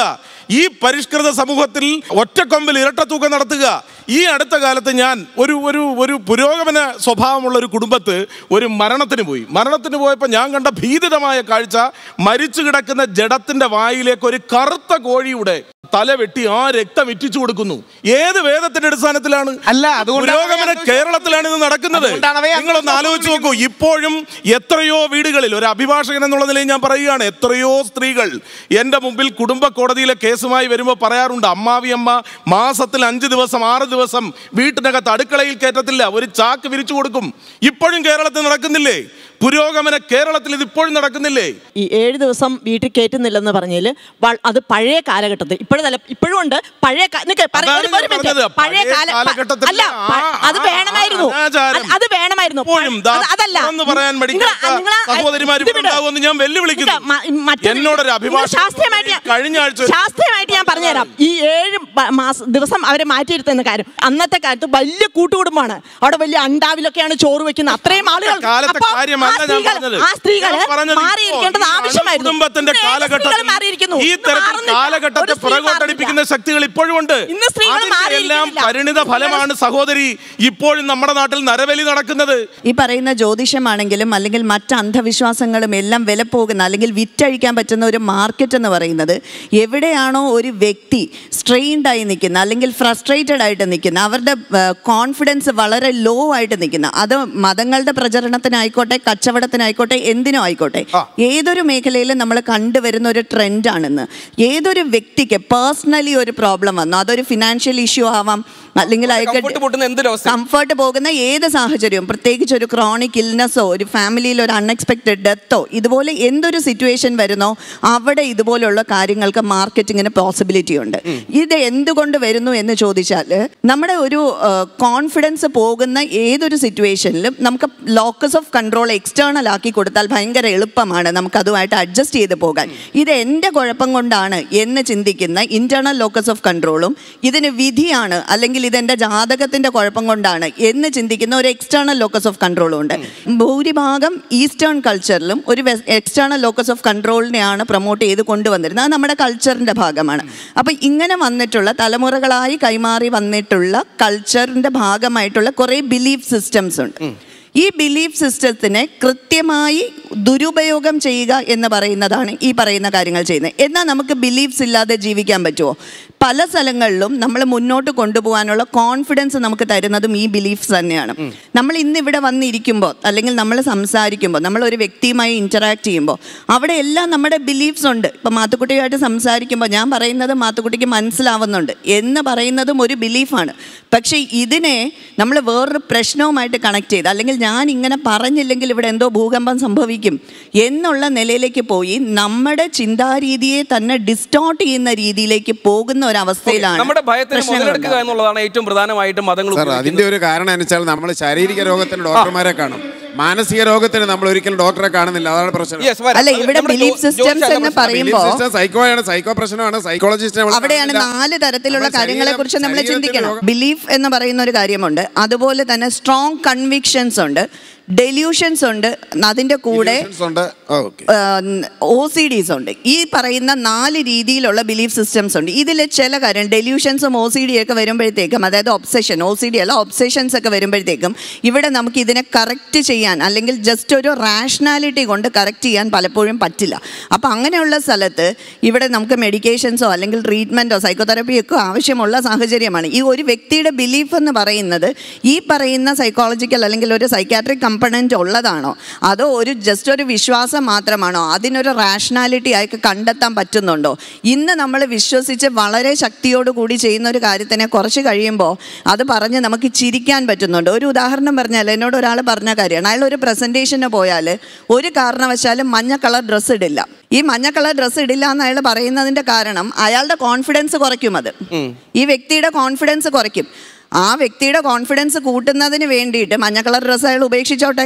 ഈ പരിഷ്കൃത സമൂഹത്തിൽ ഒറ്റക്കൊമ്പിൽ ഇരട്ടത്തൂക്കം നടത്തുക ഈ അടുത്ത കാലത്ത് ഞാൻ ഒരു ഒരു ഒരു പുരോഗമന സ്വഭാവമുള്ള ഒരു കുടുംബത്ത് ഒരു മരണത്തിന് പോയി മരണത്തിന് പോയപ്പോൾ ഞാൻ കണ്ട ഭീതിതമായ കാഴ്ച മരിച്ചു കിടക്കുന്ന ജഡത്തിന്റെ വായിലേക്ക് ഒരു കറുത്ത കോഴിയുടെ തല വെട്ടി ആ രക്തം ഇറ്റിച്ചു കൊടുക്കുന്നു ഏത് വേദത്തിന്റെ അടിസ്ഥാനത്തിലാണ് അല്ല, അതുകൊണ്ടാണ് പുരോഗമന അവയെ കേരളത്തിലാണ് ഇത് നടക്കുന്നത് അതുകൊണ്ടാണ് അവയെ നിങ്ങളൊന്ന് ആലോചിച്ച് നോക്കൂ ഇപ്പോഴും എത്രയോ വീടുകളിൽ ഒരു അഭിഭാഷകൻ എന്നുള്ള നിലയിൽ ഞാൻ പറയുകയാണ് എത്രയോ സ്ത്രീകൾ എൻ്റെ മുമ്പിൽ കുടുംബ കോടതിയിലെ കേസുമായി വരുമ്പോൾ പറയാറുണ്ട് അമ്മാവി അമ്മ മാസത്തിൽ അഞ്ച് ദിവസം ആറ് ദിവസം വീട്ടിനകത്ത് അടുക്കളയിൽ കയറ്റത്തില്ല ഒരു ചാക്ക് വിരിച്ചു കൊടുക്കും ഇപ്പോഴും കേരളത്തിൽ നടക്കുന്നില്ലേ പുരോഗമന കേരളത്തിൽ ഇത് ഇപ്പോഴും നടക്കുന്നില്ലേ ഈ ഏഴ് ദിവസം വീട്ടിൽ കയറ്റുന്നില്ലെന്ന് പറഞ്ഞതിൽ അത് പഴയ കാലഘട്ടത്തിൽ ഇപ്പോഴല്ല ഇപ്പോഴും ഉണ്ട് പഴയ കാ- നിക്ക് പറ- അതാണ് ഒരു- ഒരു ഞാൻ minute. പറഞ്ഞത്. പഴയ പഴയ കാല കാലഘട്ടത്തിലെ അല്ല പ- ആ- അത് ആ- വേണമായിരുന്നു ആ അനാചാരം അത് അത് വേണമായിരുന്നു ഇപ്പോഴും ദാ അത് അതല്ല തുറന്ന് പറയാൻ നിങ്ങള്- മടിക്കാത്ത നിങ്ങള് സഹോദരിമാര് ഇത് വിട്. ഉണ്ടാവുമെന്ന് ഞാൻ വെല്ലുവിളിക്കുന്നു. നിക്ക് മ- മറ്റൊരു- എന്നോടൊരു അഭിഭാഷകൻ നിങ്ങള് ശാസ്ത്രീയമായിട്ട് ഞാൻ- കഴിഞ്ഞ ആഴ്ച ഒരു- ശാസ്ത്രീയമായിട്ട് ഞാൻ പറഞ്ഞുതരാം ഈ ഏഴ് പ- മാസം ദിവസം അവരെ മാറ്റിയിരുത്തുന്ന കാര്യം അന്നത്തെ കാലത്ത് വലിയ കൂട്ടുകുടുംബമാണ് അവിടെ വലിയ അണ്ടാവിലൊക്കെയാണ് ചോറ് വെക്കുന്നത് അത്രയും ആളുകൾ കാലത്തെ അപ്പോ ആ കാര്യമല്ല ഞാൻ സ്ത്രീകൾ- പറഞ്ഞത്. ആ സ്ത്രീകള് ഞാൻ പറഞ്ഞത് മാറിയിരിക്കേണ്ടത് ഇപ്പോൾ ഈ ആവശ്യമായിരുന്നു കുടുംബത്തിന്റെ ഇന്ന് ഏത് കാലഘട്ടത്തിൽ സ്ത്രീകൾ മാറിയിരിക്കുന്നു ഈ ഇന്ന് തരത്തിൽ മാറുന്നില്ല. കാലഘട്ടത്തെ ഒരു സ്ത്രീ പുറകോട്ടടിപ്പിക്കുന്ന ശക്തികൾ ഇപ്പോഴും ഉണ്ട് ഇന്ന് സ്ത്രീകൾ അതിന്റെ എല്ലാം മാറിയിരിക്കുന്നില്ല. പരിണിത ഫലമാണ് സഹോദരി ഇപ്പോഴും നമ്മുടെ നാട്ടിൽ നരബലി നടക്കുന്നത് ഈ പറയുന്ന ജ്യോതിഷമാണെങ്കിലും അല്ലെങ്കിൽ മറ്റ് അന്ധവിശ്വാസങ്ങളും എല്ലാം വില പോകുന്ന അല്ലെങ്കിൽ വിറ്റഴിക്കാൻ പറ്റുന്ന ഒരു മാർക്കറ്റ് എന്ന് പറയുന്നത് എവിടെയാണോ ഒരു വ്യക്തി സ്ട്രെയിൻഡ് ആയി നിൽക്കുന്ന അല്ലെങ്കിൽ ഫ്രസ്ട്രേറ്റഡ് ആയിട്ട് നിൽക്കുന്ന അവരുടെ കോൺഫിഡൻസ് വളരെ ലോ ആയിട്ട് നിൽക്കുന്ന അത് മതങ്ങളുടെ പ്രചരണത്തിനായിക്കോട്ടെ കച്ചവടത്തിനായിക്കോട്ടെ എന്തിനും ആയിക്കോട്ടെ ഏതൊരു മേഖലയിലും നമ്മൾ കണ്ടുവരുന്ന ഒരു ട്രെൻഡാണെന്ന് ഏതൊരു വ്യക്തിക്ക് പേഴ്സണലി ഒരു പ്രോബ്ലം വന്നു അതൊരു ഫിനാൻഷ്യൽ ഇഷ്യൂ ആവാം അല്ലെങ്കിൽ comfort പൊട്ടുന്ന എന്തൊരവസ്ഥ കംഫർട്ട് പോകുന്ന ഏത് സാഹചര്യവും പ്രത്യേകിച്ച് ഒരു ക്രോണിക് ഇൽനെസ്സോ ഒരു ഫാമിലിയിൽ ഒരു അൺഎക്സ്പെക്റ്റഡ് ഡെത്തോ ഇതുപോലെ എന്തൊരു സിറ്റുവേഷൻ വരുന്നോ അവിടെ ഇതുപോലുള്ള കാര്യങ്ങൾക്ക് മാർക്കറ്റിങ്ങിന് പോസിബിലിറ്റി ഉണ്ട് ഇത് എന്തുകൊണ്ട് വരുന്നു എന്ന് ചോദിച്ചാൽ നമ്മുടെ ഒരു കോൺഫിഡൻസ് പോകുന്ന ഏതൊരു സിറ്റുവേഷനിലും നമുക്ക് ലോക്കസ് ഓഫ് കൺട്രോൾ എക്സ്റ്റേണൽ ആക്കി കൊടുത്താൽ ഭയങ്കര എളുപ്പമാണ് നമുക്ക് അതുമായിട്ട് അഡ്ജസ്റ്റ് ചെയ്ത് പോകാൻ ഇത് എൻ്റെ കുഴപ്പം കൊണ്ടാണ് എന്ന് ചിന്തിക്കുന്ന ഇന്റേണൽ ലോക്കസ് ഓഫ് കൺട്രോളും ഇതിന് വിധിയാണ് അല്ലെങ്കിൽ ഇതെൻ്റെ ജാതകത്തിൻ്റെ കുഴപ്പം കൊണ്ടാണ് എന്ന് ചിന്തിക്കുന്ന ഒരു എക്സ്റ്റേണൽ ലോക്കസ് ഓഫ് കൺട്രോളും ഉണ്ട് ഭൂരിഭാഗം ഈസ്റ്റേൺ കൾച്ചറിലും ഒരു എക്സ്റ്റേണൽ ലോക്കസ് ഓഫ് കൺട്രോളിനെയാണ് പ്രൊമോട്ട് ചെയ്ത് കൊണ്ടുവന്നിരുന്നത് അത് നമ്മുടെ കൾച്ചറിൻ്റെ ഭാഗമാണ് അപ്പം ഇങ്ങനെ വന്നിട്ടുള്ള തലമുറകളായി കൈമാറി വന്നിട്ടുള്ള കൾച്ചറിൻ്റെ ഭാഗമായിട്ടുള്ള കുറേ ബിലീഫ് സിസ്റ്റംസ് ഉണ്ട് ഈ ബിലീഫ് സിസ്റ്റത്തിനെ കൃത്യമായി ദുരുപയോഗം ചെയ്യുക എന്ന് പറയുന്നതാണ് ഈ പറയുന്ന കാര്യങ്ങൾ ചെയ്യുന്നത് എന്നാൽ നമുക്ക് ബിലീഫ്സ് ഇല്ലാതെ ജീവിക്കാൻ പറ്റുമോ പല സ്ഥലങ്ങളിലും നമ്മൾ മുന്നോട്ട് കൊണ്ടുപോകാനുള്ള കോൺഫിഡൻസ് നമുക്ക് തരുന്നതും ഈ ബിലീഫ്സ് തന്നെയാണ് നമ്മൾ ഇന്ന് ഇവിടെ വന്നിരിക്കുമ്പോൾ അല്ലെങ്കിൽ നമ്മൾ സംസാരിക്കുമ്പോൾ നമ്മൾ ഒരു വ്യക്തിയുമായി ഇൻറ്ററാക്ട് ചെയ്യുമ്പോൾ അവിടെ എല്ലാം നമ്മുടെ ബിലീഫ്സ് ഉണ്ട് ഇപ്പം മാത്തുക്കുട്ടിയുമായിട്ട് സംസാരിക്കുമ്പോൾ ഞാൻ പറയുന്നത് മാത്തുക്കുട്ടിക്ക് മനസ്സിലാവുന്നുണ്ട് എന്ന് പറയുന്നതും ഒരു ബിലീഫാണ് പക്ഷേ ഇതിനെ നമ്മൾ വേറൊരു പ്രശ്നവുമായിട്ട് കണക്ട് ചെയ്ത് അല്ലെങ്കിൽ ഞാൻ ഇങ്ങനെ പറഞ്ഞില്ലെങ്കിൽ ഇവിടെ എന്തോ ഭൂകമ്പം സംഭവിക്കും എന്നുള്ള നിലയിലേക്ക് പോയി നമ്മുടെ ചിന്താരീതിയെ തന്നെ ഡിസ്റ്റോർട്ട് ചെയ്യുന്ന രീതിയിലേക്ക് പോകുന്ന ഒരു അവസ്ഥയിലാണ് നമ്മുടെ ഭയത്തിന് പ്രശ്നങ്ങൾ മുതലെടുക്കുക എന്നുള്ളതാണ് ഏറ്റവും പ്രധാനമായിട്ടും മതങ്ങൾ സാർ അതിന്റെ ഒരു കാരണം എന്ന് വെച്ചാൽ നമ്മൾ ശാരീരിക രോഗത്തിന് ഡോക്ടർമാരെ കാണും മാനസിക രോഗത്തിന് നമ്മൾ ഒരിക്കലും ഡോക്ടറെ കാണുന്നില്ല അതാണ് പ്രശ്നം Yes, വരാം. അല്ല ഇവിടെ നമ്മുടെ ബിലീഫ് ജോ- സിസ്റ്റംസ് ജോലിശാല എന്ന് പ്രശ്നം. പറയുമ്പോൾ സൈക്കോ ആണ് സൈക്കോ പ്രശ്നമാണ് സൈക്കോളജിസ്റ്റ് അവിടെയാണ് നാല് തരത്തിലുള്ള നമ്മുടെ കാര്യങ്ങളെ കുറിച്ച് ശരീരം- നമ്മൾ ശരീരത്തിന്റെ ചിന്തിക്കണം രോഗം- ബിലീഫ് എന്ന് പറയുന്ന ഒരു കാര്യമുണ്ട് അതുപോലെ തന്നെ സ്ട്രോങ് കൺവിക്ഷൻസ് ഉണ്ട് ഡെല്യൂഷൻസ് ഉണ്ട് അതിൻ്റെ കൂടെ ഉണ്ട് ഓക്കെ ഒ സി ഡിസ് ഉണ്ട് ഈ പറയുന്ന നാല് രീതിയിലുള്ള ബിലീഫ് സിസ്റ്റംസ് ഉണ്ട് ഇതിൽ ചില കാര്യം ഡെല്യൂഷൻസും ഒ സി ഡി ഒക്കെ വരുമ്പോഴത്തേക്കും അതായത് ഒബ്സെഷൻ ഒ സി ഡി അല്ല ഒബ്സെഷൻസ് ഒക്കെ വരുമ്പോഴത്തേക്കും ഇവിടെ നമുക്ക് ഇതിനെ കറക്റ്റ് ചെയ്യാൻ അല്ലെങ്കിൽ ജസ്റ്റ് ഒരു റാഷണാലിറ്റി കൊണ്ട് കറക്റ്റ് ചെയ്യാൻ പലപ്പോഴും പറ്റില്ല അപ്പോൾ അങ്ങനെയുള്ള സ്ഥലത്ത് ഇവിടെ നമുക്ക് മെഡിക്കേഷൻസോ അല്ലെങ്കിൽ ട്രീറ്റ്മെൻറ്റോ സൈക്കോതെറപ്പിയോ ഒക്കെ ആവശ്യമുള്ള സാഹചര്യമാണ് ഈ ഒരു വ്യക്തിയുടെ ബിലീഫ് എന്ന് പറയുന്നത് ഈ പറയുന്ന സൈക്കോളജിക്കൽ അല്ലെങ്കിൽ ഒരു സൈക്കാട്രിക് കമ്പണൻറ്റ് ഉള്ളതാണോ അതോ ഒരു ജസ്റ്റ് ഒരു വിശ്വാസം മാത്രമാണോ അതിനൊരു റാഷണാലിറ്റി ആയിട്ട് കണ്ടെത്താൻ പറ്റുന്നുണ്ടോ ഇന്ന് നമ്മൾ വിശ്വസിച്ച് വളരെ ശക്തിയോട് കൂടി ചെയ്യുന്ന ഒരു കാര്യത്തിനെ കുറച്ച് കഴിയുമ്പോൾ അത് പറഞ്ഞ് നമുക്ക് ചിരിക്കാൻ പറ്റുന്നുണ്ട് ഒരു ഉദാഹരണം പറഞ്ഞാൽ എന്നോട് ഒരാൾ പറഞ്ഞ കാര്യമാണ് അയാൾ ഒരു പ്രസൻറ്റേഷന് പോയാൽ ഒരു കാരണവശാലും മഞ്ഞ കളർ ഡ്രസ്സ് ഇടില്ല ഈ മഞ്ഞ കളർ ഡ്രസ്സ് ഇടില്ല എന്ന് അയാൾ പറയുന്നതിൻ്റെ കാരണം അയാളുടെ കോൺഫിഡൻസ് കുറയ്ക്കും അത് ഈ വ്യക്തിയുടെ കോൺഫിഡൻസ് കുറയ്ക്കും ആ വ്യക്തിയുടെ കോൺഫിഡൻസ് കൂട്ടുന്നതിന് വേണ്ടിയിട്ട് മഞ്ഞ കളർ ഡ്രസ്സ് അയാൾ ഉപേക്ഷിച്ചോട്ടെ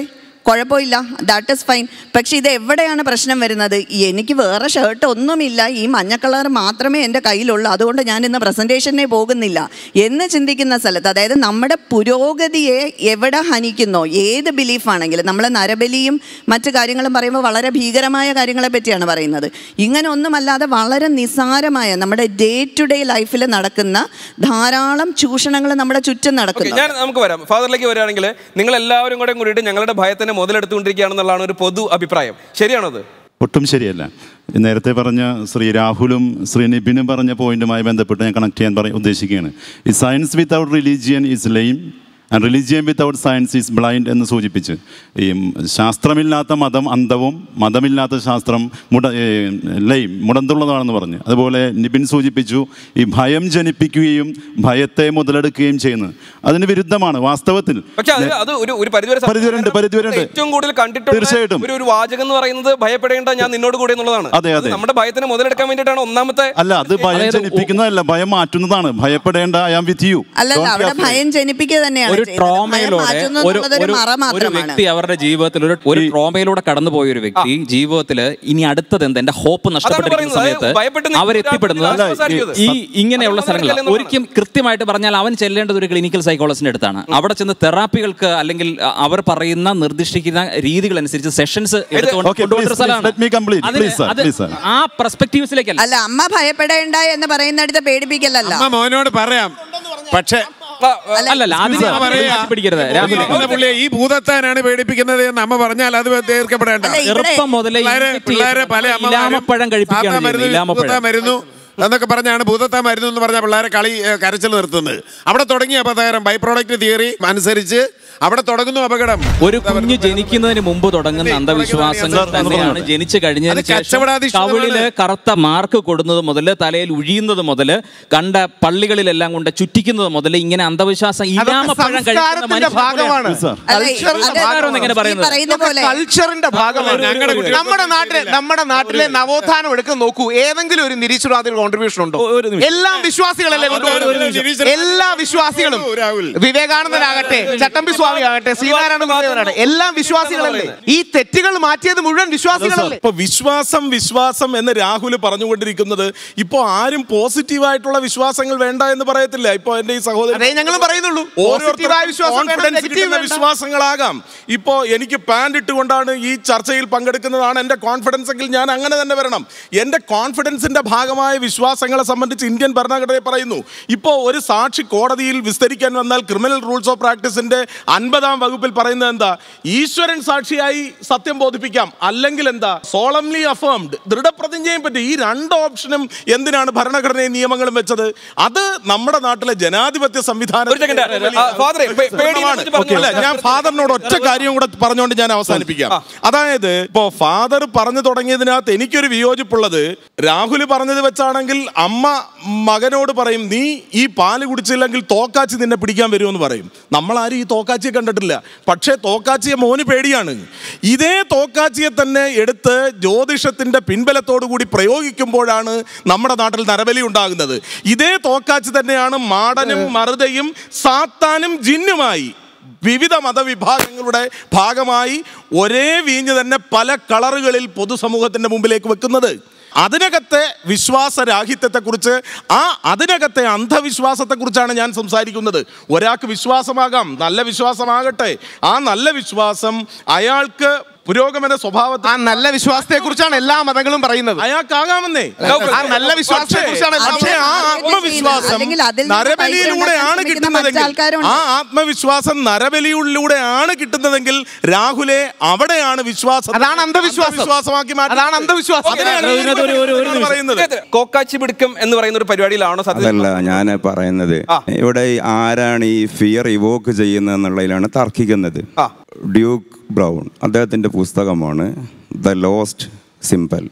കുഴപ്പമില്ല ദാറ്റ് ഇസ് ഫൈൻ പക്ഷെ ഇത് എവിടെയാണ് പ്രശ്നം വരുന്നത് എനിക്ക് വേറെ ഷർട്ട് ഒന്നുമില്ല ഈ മഞ്ഞ കളർ മാത്രമേ എൻ്റെ കയ്യിലുള്ളൂ അതുകൊണ്ട് ഞാൻ ഇന്ന് പ്രസൻറ്റേഷനെ പോകുന്നില്ല എന്ന് ചിന്തിക്കുന്ന സ്ഥലത്ത് അതായത് നമ്മുടെ പുരോഗതിയെ എവിടെ ഹനിക്കുന്നോ ഏത് ബിലീഫാണെങ്കിലും നമ്മൾ നരബലിയും മറ്റു കാര്യങ്ങളും പറയുമ്പോൾ വളരെ ഭീകരമായ കാര്യങ്ങളെ പറ്റിയാണ് പറയുന്നത് ഇങ്ങനെ ഒന്നുമല്ലാതെ വളരെ നിസ്സാരമായ നമ്മുടെ ഡേ ടു ഡേ ലൈഫിൽ നടക്കുന്ന ധാരാളം ചൂഷണങ്ങൾ നമ്മുടെ ചുറ്റും ഓക്കെ നടക്കുന്നു ഞാൻ നമുക്ക് വരാം ഫാദറിലേക്ക് വരികയാണെങ്കിൽ നിങ്ങൾ എല്ലാവരും കൂടെ കൂടിയിട്ട് ഞങ്ങളുടെ ഭയത്തിനെ മുതലെടുത്തുകൊണ്ടിരിക്കുകയാണെന്നുള്ളതാണ് ഒരു പൊതു അഭിപ്രായം ശരിയാണത് ഒട്ടും ശരിയല്ല നേരത്തെ പറഞ്ഞ ശ്രീ രാഹുലും ശ്രീ നിബിനും പറഞ്ഞ പോയിന്റുമായി ബന്ധപ്പെട്ട് ഞാൻ കണക്ട് ചെയ്യാൻ പറ ഉദ്ദേശിക്കുകയാണ് ഈ science without religion is lame and religion without science is blind എന്ന് സൂചിപ്പിച്ച് ഈ ശാസ്ത്രമില്ലാത്ത മതം അന്ധവും മതമില്ലാത്ത ശാസ്ത്രം മുട ലൈം മുടന്തുള്ളതാണെന്ന് പറഞ്ഞ് അതുപോലെ നിബിൻ സൂചിപ്പിച്ചു ഈ ഭയം ജനിപ്പിക്കുകയും ഭയത്തെ മുതലെടുക്കുകയും ചെയ്യുന്നത് അതിന് വിരുദ്ധമാണ് വാസ്തവത്തിൽ പക്ഷെ അത് അത് ഒരു ഒരു പരിധിവരെ സത്യം. പരിധിവരെയുണ്ട്, പരിധിവരെയുണ്ട്. ഏറ്റവും കൂടുതൽ കണ്ടിട്ടുള്ള തീർച്ചയായിട്ടും. ഒരു ഒരു വാചകം എന്ന് പറയുന്നത് ഭയപ്പെടേണ്ട ഞാൻ നിന്നോട് കൂടെ എന്നുള്ളതാണ് അതെ, അതെ. അത് നമ്മുടെ ഭയത്തിനെ മുതലെടുക്കാൻ വേണ്ടിയിട്ടാണ് ഒന്നാമത്തെ അല്ല അത് ഭയം ജനിപ്പിക്കുന്നതല്ല ഭയം മാറ്റുന്നതാണ് ഭയപ്പെടേണ്ട ഐ ആം വിത്ത് യു അല്ലല്ല അവിടെ ഭയം ജനിപ്പിക്കുക തന്നെയാണ് ഒരു ചെയ്യുന്നത്. ഭയം ട്രോമയിലൂടെ മാറ്റുന്നു ഒരു എന്നുള്ളതൊരു ഒരു മറ ഒരു മാത്രമാണ് വ്യക്തി അവരുടെ ജീവിതത്തിൽ ഒരു ഒരു ട്രോമയിലൂടെ കടന്നുപോയ ഒരു വ്യക്തി ജീവിതത്തിൽ ഇനി അടുത്തത് എന്ത് എന്റെ ഹോപ്പ് നഷ്ടപ്പെട്ടിരിക്കുന്ന പറയുന്നത്. സമയത്ത് അതായത് ഭയപ്പെട്ട് നിൽക്കുന്ന അവരെത്തിപ്പെടുന്നത് ഒരാൾക്ക് സംസാരിക്കരുത്. ഈ ഇങ്ങനെയുള്ള അത് സ്ഥലങ്ങളിൽ നടക്കില്ല ഒരിക്കലും കൃത്യമായിട്ട് പറഞ്ഞാൽ അവൻ ചെല്ലേണ്ടത് ഒരു ക്ലിനിക്കൽ സൈക്കോളജിന്റെ അടുത്താണ് അവിടെ ചെന്ന് തെറാപ്പികൾക്ക് അല്ലെങ്കിൽ അ- അവർ പറയുന്ന നിർദ്ദിഷ്ടിക്കുന്ന രീതികൾ അനുസരിച്ച് സെഷൻസ് എടുത്തുകൊണ്ട് Okay, കൊണ്ടുപോകുന്ന please, സ്ഥലമാണ് let me complete. അതിന് Please, sir, അത് please, sir. ആ പെർസ്പെക്ടീവ്സിലേക്കല്ല അല്ല അമ്മ ഭയപ്പെടേണ്ട എന്ന് പറയുന്നിടത്ത് പേടിപ്പിക്കലല്ല അമ്മ മോനോട് പറയാം പക്ഷേ അല്ലല്ല അതിനെ അമ്മ പറയാ, പിടിക്കരുത് രാഹുൽ ഇരിക്കുന്ന പുള്ളിയെ ഈ ഭൂതത്താനാണ് പേടിപ്പിക്കുന്നത് എന്ന് അമ്മ പറഞ്ഞാൽ അത് തീർക്കപ്പെടേണ്ട അല്ല, ഇവിടെ- ചെറുപ്പം മുതലേ പിള്ളേരെ inject പിള്ളേരെ പല ചെയ്യപ്പെടുന്ന അമ്മമാരും ഇലാമപ്പഴം കഴിപ്പിക്കുകയാണ് താത്താ ചെയ്യുന്നത്, മരുന്ന് ഇലാമപ്പഴം. ഭൂതത്താ മരുന്നു എന്നൊക്കെ പറഞ്ഞാണ് ഭൂതത്താ മരുന്നു എന്ന് പറഞ്ഞ പിള്ളേരെ കളി ഏഹ്, കരച്ചിൽ നിർത്തുന്നത് അവിടെ തുടങ്ങിയ അപകടം ബൈ പ്രോഡക്റ്റ് തിയറി അനുസരിച്ച് അവിടെ തുടങ്ങുന്നു അപകടം ഒരു കുഞ്ഞ് ജനിക്കുന്നതിന് മുമ്പ് തുടങ്ങുന്ന അന്ധവിശ്വാസങ്ങൾ സാർ, ഒന്ന് തന്നെയാണ് പറഞ്ഞോട്ടെ. ജനിച്ചു കഴിഞ്ഞതിന് അത് ശേഷം കച്ചവടാധിഷ്ഠിതമാണ്. കവിളില് കറുത്ത മാർക്ക് കൊടുന്നത് മുതൽ തലയിൽ ഉഴിയുന്നത് മുതൽ കണ്ട പള്ളികളിലെല്ലാം കൊണ്ട് ചുറ്റിക്കുന്നത് മുതൽ ഇങ്ങനെ അന്ധവിശ്വാസം അതൊക്കെ ഇലാമപ്പഴം കഴിക്കുന്ന സംസ്കാരത്തിന്റെ മനുഷ്യനെ ഭാഗമാണ് സാർ. അല്ല, കൾച്ചറിന്റെ അത് ഭാഗമാണ് ഇങ്ങനെ ഈ പറയുന്നത്. പറയുന്ന പോലെ കൾച്ചറിന്റെ ഭാഗമാണ് ഞങ്ങളുടെ കുട്ടികൾക്ക് നമ്മുടെ നാട്ടിലെ നമ്മുടെ നാട്ടിലെ നവോത്ഥാനം എടുക്കുന്ന നോക്കൂ ഏതെങ്കിലും ഒരു നിരീശ്വരവാദികൾ കോൺട്രിബ്യൂഷൻ ഉണ്ടോ ഒരു നിമിഷം. എല്ലാ വിശ്വാസികളല്ലേ ഒരു കൊണ്ടുവരുന്നത്? നിരീശ്വര- എല്ലാ വിശ്വാസികളും രാഹുൽ. വിവേകാനന്ദനാകട്ടെ ചട്ടമ്പി സ്വാമി ആകട്ടെ ശ്രീനാരായണ ഗുരുദേവനാകട്ടെ എല്ലാം വിശ്വാസികളല്ലേ ഈ തെറ്റുകൾ മാറ്റിയത് മുഴുവൻ വിശ്വാസികളല്ലേ ഇപ്പൊ വിശ്വാസം വിശ്വാസം എന്ന് രാഹുൽ പറഞ്ഞുകൊണ്ടിരിക്കുന്നത് ഇപ്പൊ ആരും പോസിറ്റീവായിട്ടുള്ള വിശ്വാസങ്ങൾ വേണ്ട എന്ന് പറയത്തില്ല ഇപ്പൊ എന്റെ ഈ സഹോദരൻ അതേ ഞങ്ങളും പറയുന്നുള്ളൂ പോസിറ്റീവായ വിശ്വാസം വേണ്ട, കോൺഫിഡൻസ് നെഗറ്റീവ് കിട്ടുന്ന വേണ്ട. വിശ്വാസങ്ങളാകാം ഇപ്പോ എനിക്ക് പാൻറ് ഇട്ടുകൊണ്ടാണ് ഈ ചർച്ചയിൽ പങ്കെടുക്കുന്നതാണ് എന്റെ കോൺഫിഡൻസ് എങ്കിൽ ഞാൻ അങ്ങനെ തന്നെ വരണം എന്റെ കോൺഫിഡൻസിന്റെ ഭാഗമായ വിശ്വാസങ്ങളെ സംബന്ധിച്ച് ഇന്ത്യൻ ഭരണഘടന പറയുന്നു ഇപ്പോൾ ഒരു സാക്ഷി കോടതിയിൽ വിസ്തരിക്കാൻ വന്നാൽ ക്രിമിനൽ റൂൾസ് ഓഫ് പ്രാക്ടീസിന്റെ അൻപതാം വകുപ്പിൽ പറയുന്നത് എന്താ ഈശ്വരൻ സാക്ഷിയായി സത്യം ബോധിപ്പിക്കാം അല്ലെങ്കിൽ എന്താ സോളംലി അഫേംഡ് ദൃഢപ്രതിജ്ഞയും പറ്റി ഈ രണ്ട് ഓപ്ഷനും എന്തിനാണ് ഭരണഘടനയും നിയമങ്ങളും വെച്ചത് അത് നമ്മുടെ നാട്ടിലെ ജനാധിപത്യ ഒരു second. ആ, father, പേ- പേടിയെ കുറിച്ച് പറഞ്ഞു. അല്ല ഞാൻ ഫാദറിനോട് ഒറ്റ കാര്യം കൂടെ പറഞ്ഞുകൊണ്ട് ഞാൻ അവസാനിപ്പിക്കാം അതായത് ഇപ്പോ ഫാദർ പറഞ്ഞു തുടങ്ങിയതിനകത്ത് എനിക്കൊരു വിയോജിപ്പുള്ളത് രാഹുൽ പറഞ്ഞത് വെച്ചാണെങ്കിൽ അമ്മ മകനോട് പറയും നീ ഈ പാല് കുടിച്ചില്ലെങ്കിൽ തോക്കാച്ചി നിന്നെ പിടിക്കാൻ വരുമെന്ന് പറയും നമ്മളാരും ഈ തോക്കാച്ചിയെ കണ്ടിട്ടില്ല പക്ഷേ തോക്കാച്ചിയെ മോന് പേടിയാണ് ഇതേ തോക്കാച്ചിയെ തന്നെ എടുത്ത് ജ്യോതിഷത്തിന്റെ പിൻബലത്തോടു കൂടി പ്രയോഗിക്കുമ്പോഴാണ് നമ്മുടെ നാട്ടിൽ നരബലി ഉണ്ടാകുന്നത് ഇതേ തോക്കാച്ചി തന്നെയാണ് മാടനും മറുതയും സാത്താനും ജിന്നുമായി വിവിധ മതവിഭാഗങ്ങളുടെ ഭാഗമായി ഒരേ വീഞ്ഞ് തന്നെ പല കളറുകളിൽ പൊതുസമൂഹത്തിന്റെ മുമ്പിലേക്ക് വെക്കുന്നത് അതിനകത്തെ വിശ്വാസരാഹിത്യത്തെക്കുറിച്ച് ആ അതിനകത്തെ അന്ധവിശ്വാസത്തെക്കുറിച്ചാണ് ഞാൻ സംസാരിക്കുന്നത് ഒരാൾക്ക് വിശ്വാസമാകാം നല്ല വിശ്വാസമാകട്ടെ ആ നല്ല വിശ്വാസം അയാൾക്ക് പുരോഗമന സ്വഭാവത്തിൽ ആ നല്ല വിശ്വാസത്തെ കുറിച്ചാണ് എല്ലാ മതങ്ങളും പറയുന്നത് അയാൾക്കാകാമെന്നേ ആ നല്ല വിശ്വാസത്തെ കുറിച്ചാണ് എല്ലാ പക്ഷേ ആ ആത്മവിശ്വാസം അല്ലെങ്കിൽ അതിൽ നിന്ന് നരബലിയിലൂടെയാണ് പൈസ ഉണ്ടാക്കാൻ ശ്രമിക്കുന്ന കിട്ടുന്നതെങ്കിൽ മറ്റാൾക്കാരുണ്ട്. ആ ആത്മവിശ്വാസം നരബലിയിലൂടെയാണ് കിട്ടുന്നതെങ്കിൽ രാഹുലെ അവിടെയാണ് വിശ്വാസം അതാണ് അന്ധവിശ്വാസം. വിശ്വാസമാക്കി മാറ്റുന്നത്. അതാണ് അന്ധവിശ്വാസം. അതിനെയാണ് ഈ ഇതിനകത്ത് ഒരു- ഒരു- ഒരു നിമിഷം. പറയുന്നത് കോക്കാച്ചി പിടുക്കം എന്ന് പറയുന്ന ഒരു പരിപാടിയിലാണോ സത്യം അതല്ല ഞാൻ പറയുന്നത് ഇവിടെ ഈ ആരാണ് ഈ ഫിയർ ഇവോക്ക് ചെയ്യുന്നത് എന്നുള്ളതിലാണ് തർക്കിക്കുന്നത് ആ. ഡ്യൂക്ക് ബ്രൗൺ അദ്ദേഹത്തിന്റെ പുസ്തകമാണ് ദ ലോസ്റ്റ് സിമ്പൽ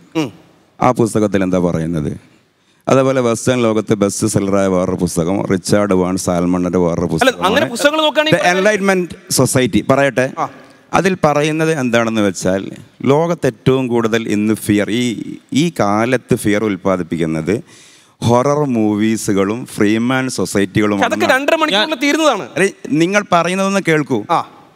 ആ പുസ്തകത്തിൽ എന്താ പറയുന്നത് അതേപോലെ വെസ്റ്റേൺ ലോകത്ത് ബെസ്റ്റ് സെല്ലറായ വേറൊരു പുസ്തകം റിച്ചാർഡ് വാൺ സാൽമണിന്റെ വേറൊരു അല്ല അങ്ങനെ പുസ്തകങ്ങൾ നോക്കുകയാണെങ്കിൽ എൻലൈറ്റ്മെന്റ് സൊസൈറ്റി പറയട്ടെ അതിൽ പറയുന്നത് എന്താണെന്ന് വെച്ചാൽ ലോകത്ത് ഏറ്റവും കൂടുതൽ ഇന്ന് ഫിയർ ഈ ഈ കാലത്ത് ഫിയർ ഉൽപ്പാദിപ്പിക്കുന്നത് ഹൊറർ മൂവീസുകളും ഫ്രീമാൻ സൊസൈറ്റികളും പക്ഷെ അതൊക്കെ രണ്ടര മണിക്കൂറിൽ തീരുന്നതാണ് നിങ്ങൾ പറയുന്നതൊന്ന് കേൾക്കൂ ആ.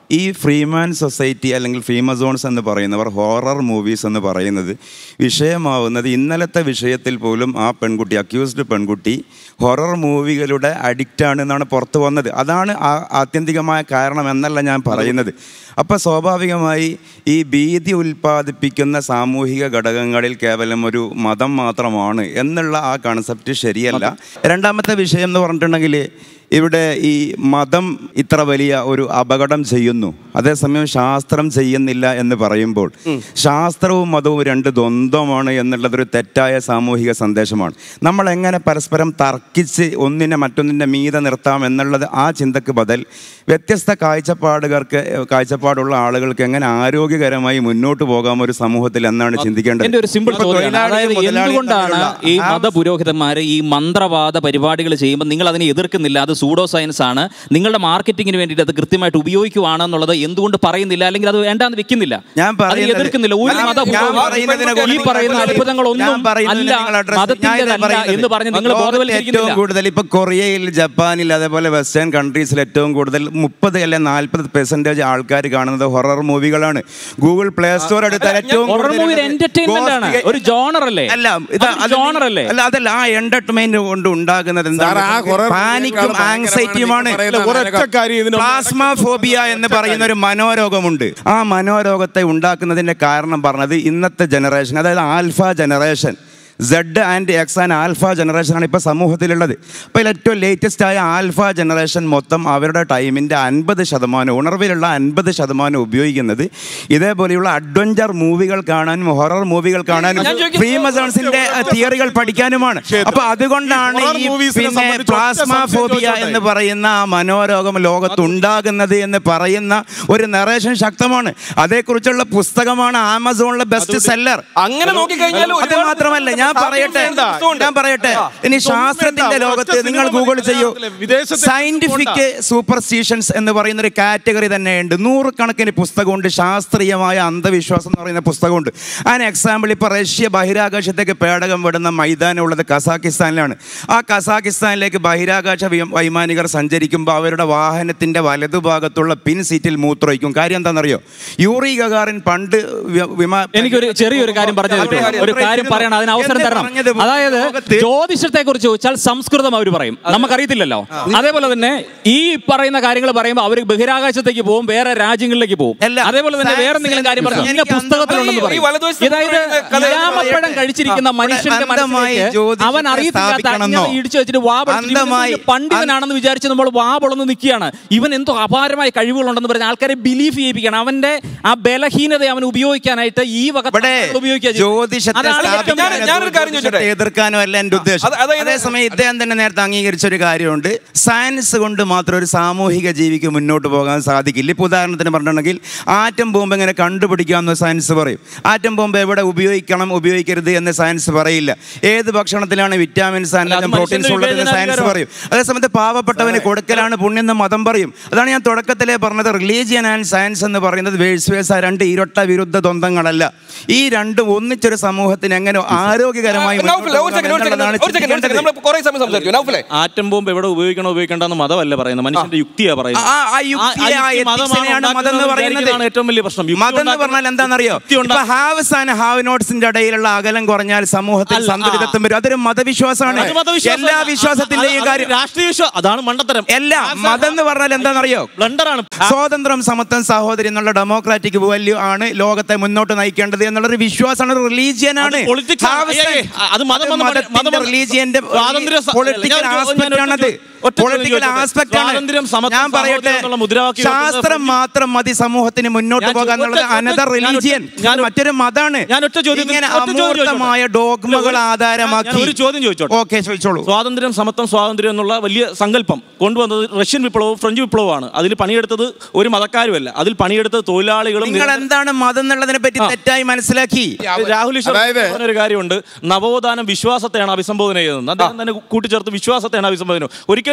ഈ ഫ്രീമാൻ സൊസൈറ്റി അല്ലെങ്കിൽ ഫീമസോൺസ് എന്ന് പറയുന്നവർ ഹൊറർ മൂവീസ് എന്ന് പറയുന്നത് വിഷയമാവുന്നത് ഇന്നലത്തെ വിഷയത്തിൽ പോലും ആ പെൺകുട്ടി അക്യൂസ്ഡ് പെൺകുട്ടി ഹൊറർ മൂവികളുടെ അഡിക്റ്റാണ് എന്നാണ് പുറത്തു വന്നത് അതാണ് ആ ആത്യന്തികമായ കാരണം എന്നല്ല ഞാൻ പറയുന്നത് അപ്പോൾ സ്വാഭാവികമായി ഈ ഭീതി ഉൽപ്പാദിപ്പിക്കുന്ന സാമൂഹിക ഘടകങ്ങളിൽ കേവലം ഒരു മതം മാത്രമാണ് എന്നുള്ള ആ കൺസെപ്റ്റ് ശരിയല്ല രണ്ടാമത്തെ വിഷയം എന്ന് പറഞ്ഞിട്ടുണ്ടെങ്കിൽ ഇവിടെ ഈ മതം ഇത്ര വലിയ ഒരു അപകടം ചെയ്യുന്നു അതേസമയം ശാസ്ത്രം ചെയ്യുന്നില്ല എന്ന് പറയുമ്പോൾ ശാസ്ത്രവും മതവും രണ്ട് ദ്വന്ദ്വമാണ് എന്നുള്ളതൊരു തെറ്റായ സാമൂഹിക സന്ദേശമാണ് നമ്മൾ എങ്ങനെ പരസ്പരം തർക്കിച്ച് ഒന്നിനെ മറ്റൊന്നിൻ്റെ മീതെ നിർത്താം എന്നുള്ളത് ആ ചിന്തക്ക് ബദൽ വ്യത്യസ്ത കാഴ്ചപ്പാടുകൾക്ക് കാഴ്ചപ്പാടുള്ള ആളുകൾക്ക് എങ്ങനെ ആരോഗ്യകരമായി മുന്നോട്ട് പോകാം ഒരു സമൂഹത്തിൽ എന്നാണ് ചിന്തിക്കേണ്ടത് എന്റെ ഒരു സിമ്പിൾ ഇപ്പോൾ ചോദ്യമാണ് തൊഴിലാളിയും അതായത് മുതലാളിയും എന്തുകൊണ്ടാണ് തമ്മിലുള്ള ഈ ആ മതപുരോഹിതന്മാർ ഈ മന്ത്രവാദ പരിപാടികൾ ചെയ്യുമ്പോൾ നിങ്ങൾ അതിനെ എതിർക്കുന്നില്ല അത് സൂഡോ സയൻസ് ആണ് നിങ്ങളുടെ മാർക്കറ്റിങ്ങിന് വേണ്ടിയിട്ട് അത് കൃത്യമായിട്ട് ഉപയോഗിക്കുവാണെന്നുള്ളത് എന്തുകൊണ്ട് പറയുന്നില്ല അല്ലെങ്കിൽ അത് വേണ്ടാന്ന് വെക്കുന്നില്ല ഞാൻ അതിനെ പറയുന്നത് എതിർക്കുന്നില്ല ഒരു ഞാൻ- മത ഞാൻ പറയുന്നതിനെ ഈ കുറിച്ച് പറയുന്ന നിങ്ങൾ- അത്ഭുതങ്ങളൊന്നും ഞാൻ പറയുന്നതിനെ അല്ല നിങ്ങൾ address- ഞാൻ ഇത് മതത്തിൻ്റെതല്ല പറയുന്നത് എന്ന് പറഞ്ഞ് നിങ്ങൾ ലോകത്തിൽ ഏറ്റവും ബോധവൽക്കരിക്കുന്നില്ല കൂടുതൽ ഇപ്പൊ കൊറിയയിൽ ജപ്പാനിൽ അതേപോലെ വെസ്റ്റേൺ കൺട്രീസിൽ ഏറ്റവും കൂടുതൽ മുപ്പത് അല്ലെ നാൽപ്പത് പെർസെന്റേജ് ആൾക്കാർ കാണുന്നത് ഹൊറർ മൂവികളാണ് ഗൂഗിൾ പ്ലേ സ്റ്റോർ എടുത്താൽ ഏറ്റവും ഹൊറർ കൂടുതൽ മൂവി എന്റർടൈൻമെന്റ് ആണ് Ghost- ഒരു ജോണർ അല്ലേ അല്ല ഇത് അതൊരു അത് genre അല്ലേ അല്ല അതല്ല ആ എന്റർടൈൻമെന്റ് കൊണ്ട് ഉണ്ടാകുന്നത് സാർ, ആ horror പാനിക്കും movie കള് ആങ്സൈറ്റിയുമാണ് ഭയങ്കരമാണ് ഒരൊറ്റ കാര്യം ഇതിന് പ്ലാസ്മാഫോബിയ എന്ന് പറയുന്ന ഒരു മനോരോഗമുണ്ട് ആ മനോരോഗത്തെ ഉണ്ടാക്കുന്നതിന്റെ കാരണം പറഞ്ഞത് ഇന്നത്തെ ജനറേഷൻ അതായത് alpha generation Z and X and alpha ജനറേഷനാണ് ഇപ്പോൾ സമൂഹത്തിലുള്ളത് അപ്പോൾ ഇതിൽ ഏറ്റവും ലേറ്റസ്റ്റ് ആയ ആൽഫ ജനറേഷൻ മൊത്തം അവരുടെ ടൈമിൻ്റെ അൻപത് ശതമാനം ഉണർവിലുള്ള അൻപത് ശതമാനം ഉപയോഗിക്കുന്നത് ഇതേപോലെയുള്ള അഡ്വഞ്ചർ മൂവികൾ കാണാനും ഹൊറർ മൂവികൾ കാണാനും ഞാൻ ചോദിക്കുന്നത് ഫ്രീമസോൺസിന്റെ തിയറികൾ പഠിക്കാനുമാണ് അപ്പൊ അതുകൊണ്ടാണ് horror ഈ movies നെ പിന്നെ സംബന്ധിച്ച് ഒറ്റ പ്ലാസ്മാഫോബിയ സംശയം എന്ന് പറയുന്ന ആ മനോരോഗം ലോകത്തുണ്ടാകുന്നത് എന്ന് പറയുന്ന ഒരു നറേഷൻ ശക്തമാണ് അതേക്കുറിച്ചുള്ള പുസ്തകമാണ് ആമസോണിലെ ബെസ്റ്റ് സെല്ലർ അങ്ങനെ നോക്കിക്കഴിഞ്ഞാൽ അത് ഒരുപാട് മാത്രമല്ല ഞാൻ സാധ്യത പറയട്ടെ ഉണ്ട്. ഞാൻ പറയട്ടെ ഇനി ശാസ്ത്രത്തിന്റെ വേണ്ട. ലോകത്ത് ഒറ്റ നിങ്ങൾ സിനിമ ഗൂഗിൾ മതി. ചെയ്യൂ വിദേശത്തെ സയന്റിഫിക് സൂപ്പർസ്റ്റീഷൻസ് എന്ന് പറയുന്ന ഒരു കാറ്റഗറി തന്നെയുണ്ട് നൂറുകണക്കിന് പുസ്തകമുണ്ട് ശാസ്ത്രീയമായ അന്ധവിശ്വാസം എന്ന് പറയുന്ന പുസ്തകമുണ്ട് അതിന് എക്സാമ്പിൾ ഇപ്പോൾ റഷ്യ ബഹിരാകാശത്തേക്ക് പേടകം വിടുന്ന മൈതാനം ഉള്ളത് കസാക്കിസ്ഥാനിലാണ് ആ കസാക്കിസ്ഥാനിലേക്ക് ബഹിരാകാശ വി- വൈമാനികർ സഞ്ചരിക്കുമ്പോൾ അവരുടെ വാഹനത്തിന്റെ വലതുഭാഗത്തുള്ള പിൻ സീറ്റിൽ മൂത്രമൊഴിക്കും കാര്യം എന്താണെന്നറിയോ യൂറി ഗഗാറിൻ പണ്ട് വി- വിമാ എനിക്കൊരു ചെറിയൊരു കാര്യം പറഞ്ഞു തരട്ടെ? ഒരു കാര്യം പറയണം അതിന് അവസരം എന്നെ തരണം പറഞ്ഞത് അതായത് ലോകത്ത് ജ്യോതിഷത്തെ കുറിച്ച് ചോദിച്ചാൽ സംസ്കൃതം അവർ പറയും നമുക്കറിയത്തില്ലല്ലോ അതേപോലെ തന്നെ ഈ പറയുന്ന കാര്യങ്ങൾ പറയുമ്പോൾ അവർ ബഹിരാകാശത്തേക്ക് പോകും വേറെ രാജ്യങ്ങളിലേക്ക് പോകും അല്ല, അതേപോലെ തന്നെ വേറെ എന്തെങ്കിലും കാര്യം പറഞ്ഞു ഇന്ന എനിക്ക് പുസ്തകത്തിലുണ്ടെന്ന് ഈ പറയും വലതുവശത്ത് ഇതായത് പറയുന്ന കഥ ഇലാമപ്പഴം കഴിച്ചിരിക്കുന്ന ആ, മനുഷ്യന്റെ അന്ധമായി മനസ്സിലേക്ക് ജ്യോതിഷത്തെ അവൻ അറിയത്തില്ലാത്ത സ്ഥാപിക്കണമെന്നോ? അങ്ങനെ ഇടിച്ചു വെച്ചിട്ട് വാ പൊളിച്ചിട്ട് ഇവൻ അന്ധമായി- വലിയ പണ്ഡിതനാണെന്ന് വിചാരിച്ച് നമ്മൾ വാ പൊളന്ന് നിൽക്കുകയാണ് ഇവൻ എന്തോ അപാരമായ കഴിവുകളുണ്ടെന്ന് പറഞ്ഞ ആൾക്കാരെ ബിലീഫ് ചെയ്യിപ്പിക്കണം അവന്റെ ആ ബലഹീനത അവൻ ഉപയോഗിക്കാനായിട്ട് ഈ വക ഇവിടെ തന്ത്രങ്ങൾ ഉപയോഗിക്കുക ചെയ്യും. ജ്യോതിഷത്തെ അതാണ് ഏറ്റവും സ്ഥാപിക്കാനോ ഞാൻ- ഞാനൊരു കാര്യം ചോദിച്ചോട്ടെ? ജ്യോതിഷത്തെ എതിർക്കാനോ അല്ല എന്റെ ഉദ്ദേശം അത് അതായത് അതേസമയം ഇദ്ദേഹം തന്നെ നേരത്തെ അംഗീകരിച്ച ഒരു കാര്യമുണ്ട് സയൻസ് കൊണ്ട് മാത്രം ഒരു സാമൂഹിക ജീവിക്ക് മുന്നോട്ട് പോകാൻ സാധിക്കില്ല ഇപ്പൊ ഉദാഹരണത്തിന് പറഞ്ഞിട്ടുണ്ടെങ്കിൽ ആറ്റം ബോംബ് എങ്ങനെ കണ്ടുപിടിക്കാമെന്ന് സയൻസ് പറയും ആറ്റം ബോംബ് എവിടെ ഉപയോഗിക്കണം ഉപയോഗിക്കരുത് എന്ന് സയൻസ് പറയില്ല ഏത് ഭക്ഷണത്തിലാണ് വിറ്റാമിൻസ് അത് ആൻഡ് പ്രോട്ടീൻസ് മനുഷ്യന്റെ ഉള്ളത് എന്ന് സയൻസ് വിവേചനാധികാരമാണ്. പറയും അതേസമയത്ത് പാവപ്പെട്ടവന് കൊടുക്കലാണ് പുണ്യം എന്ന് മതം പറയും അതാണ് ഞാൻ തുടക്കത്തിലേ പറഞ്ഞത് റിലീജിയൻ ആൻഡ് സയൻസ് എന്ന് പറയുന്നത് വേഴ്സ് വേഴ്സ് ആ രണ്ട് ഇരട്ട വിരുദ്ധ ദ്വന്ദ്ങ്ങളല്ല ഈ രണ്ടും ഒന്നിച്ചൊരു സമൂഹത്തിന് എങ്ങനെ ആരോഗ്യകരമായി മുന്നോട്ട് നൗഫൽ, ഒരു പോകാം second, ഒരു second, എന്നുള്ളതാണ് ഒരു second, ഒരു second. നമ്മൾ കുറേ സമയം സംസാരിച്ചു നൗഫലെ ആറ്റം ബോംബ് എവിടെ ഉപയോഗിക്കണോ ഉപയോഗിക്കേണ്ടെന്ന് മതമല്ല പറയുന്നത് മനുഷ്യന്റെ യുക്തിയാ പറയുന്നത് ആ- ആ യുക്തിയെ, ആ യുക്തി മതമാണ് ethics-നെയാണ് മതം എന്ന് ഉണ്ടാക്കുന്നതെന്ന് പറയുന്നത്. വിചാരിക്കുന്നതാണ് ഏറ്റവും വലിയ പ്രശ്നം യുക്തി മതം എന്ന് പറഞ്ഞാൽ എന്താണെന്നറിയോ യുക്തി ഉണ്ടാ- ഇപ്പൊ ഹാവ്സ് ആൻഡ് ഹാവ് നോട്ട്സിന്റെ ഇടയിലുള്ള അകലം കുറഞ്ഞാൽ സമൂഹത്തിൽ അല്ല, സന്തുലിതത്വം വരും അതൊരു മതവിശ്വാസമാണ് അത് മതവിശ്വാസമല്ല. എല്ലാ വിശ്വാസത്തിന്റെയും അത് കാര്യം രാഷ്ട്രീയ വിശ്വാസം അതാണ് മണ്ടത്തരം എല്ലാ മതം എന്ന് പറഞ്ഞാൽ എന്താണെന്നറിയോ ബ്ലണ്ടറാണ് സ്വാതന്ത്ര്യം സമത്വം സഹോദരി എന്നുള്ള ഡെമോക്രാറ്റിക് വാല്യൂ ആണ് ലോകത്തെ മുന്നോട്ട് നയിക്കേണ്ടത് എന്നുള്ളൊരു വിശ്വാസമാണ് റിലീജിയൻ ആണ് അത് politics ആണ്. ഏയ് ഏയ് അത് മതം വന്ന് മതം- റിലീജിയന്റെ സ്വാതന്ത്ര്യ സ- പൊളിറ്റിക്കൽ ഞാൻ ഒരു- ഞാൻ ആസ്പെക്ട് ഒറ്റ ആണത് ഒറ്റ ചോദ്യം പൊളിറ്റിക്കൽ ചോദിച്ചോട്ടെ? ആസ്പെക്ട് ആണ് സ്വാതന്ത്ര്യം, സമത്വം, ഞാൻ പറയട്ടെ സഹോദര്യം എന്നുള്ള മുദ്രാവാക്യം ശാസ്ത്രം മാത്രം മതി സമൂഹത്തിന് മുന്നോട്ട് ഞാൻ പോകാൻ ഒറ്റ- എന്നുള്ളത് ഒറ്റ- അനദർ ഞാൻ ഒറ്റ- റിലീജിയൻ ഞാൻ- മറ്റൊരു മതാണ് ഞാൻ ഒറ്റ ചോദ്യം ഇങ്ങനെ ഒറ്റ ചോദ്യം ചോദിച്ചോട്ടെ? അമൂർത്തമായ ഡോഗ്മകൾ ഒരു- ആധാരമാക്കി ഞാൻ ഒരു ചോദ്യം ചോദിച്ചോട്ടെ ഓക്കെ ചോദിച്ചോളൂ സ്വാതന്ത്ര്യം സമത്വം സ്വാതന്ത്ര്യം എന്നുള്ള വലിയ സങ്കല്പം കൊണ്ടുവന്നത് റഷ്യൻ വിപ്ലവവും ഫ്രഞ്ച് വിപ്ലവമാണ് അതിൽ പണിയെടുത്തത് ഒരു മതക്കാരുമല്ല അതിൽ പണിയെടുത്തത് തൊഴിലാളികളും നിങ്ങൾ എന്താണ് മതം എന്നുള്ളതിനെ പറ്റി തെറ്റായി മനസ്സിലാക്കി രാഹുൽ ഈശ്വർ അതായത് പറഞ്ഞൊരു കാര്യമുണ്ട് നവോത്ഥാനം വിശ്വാസത്തെയാണ് അഭിസംബോധന ചെയ്യുന്നത് അദ്ദേഹം തന്നെ കൂട്ടിച്ചേർത്ത് വിശ്വാസത്തെയാണ് അഭിസംബോധന ഒരിക്കലും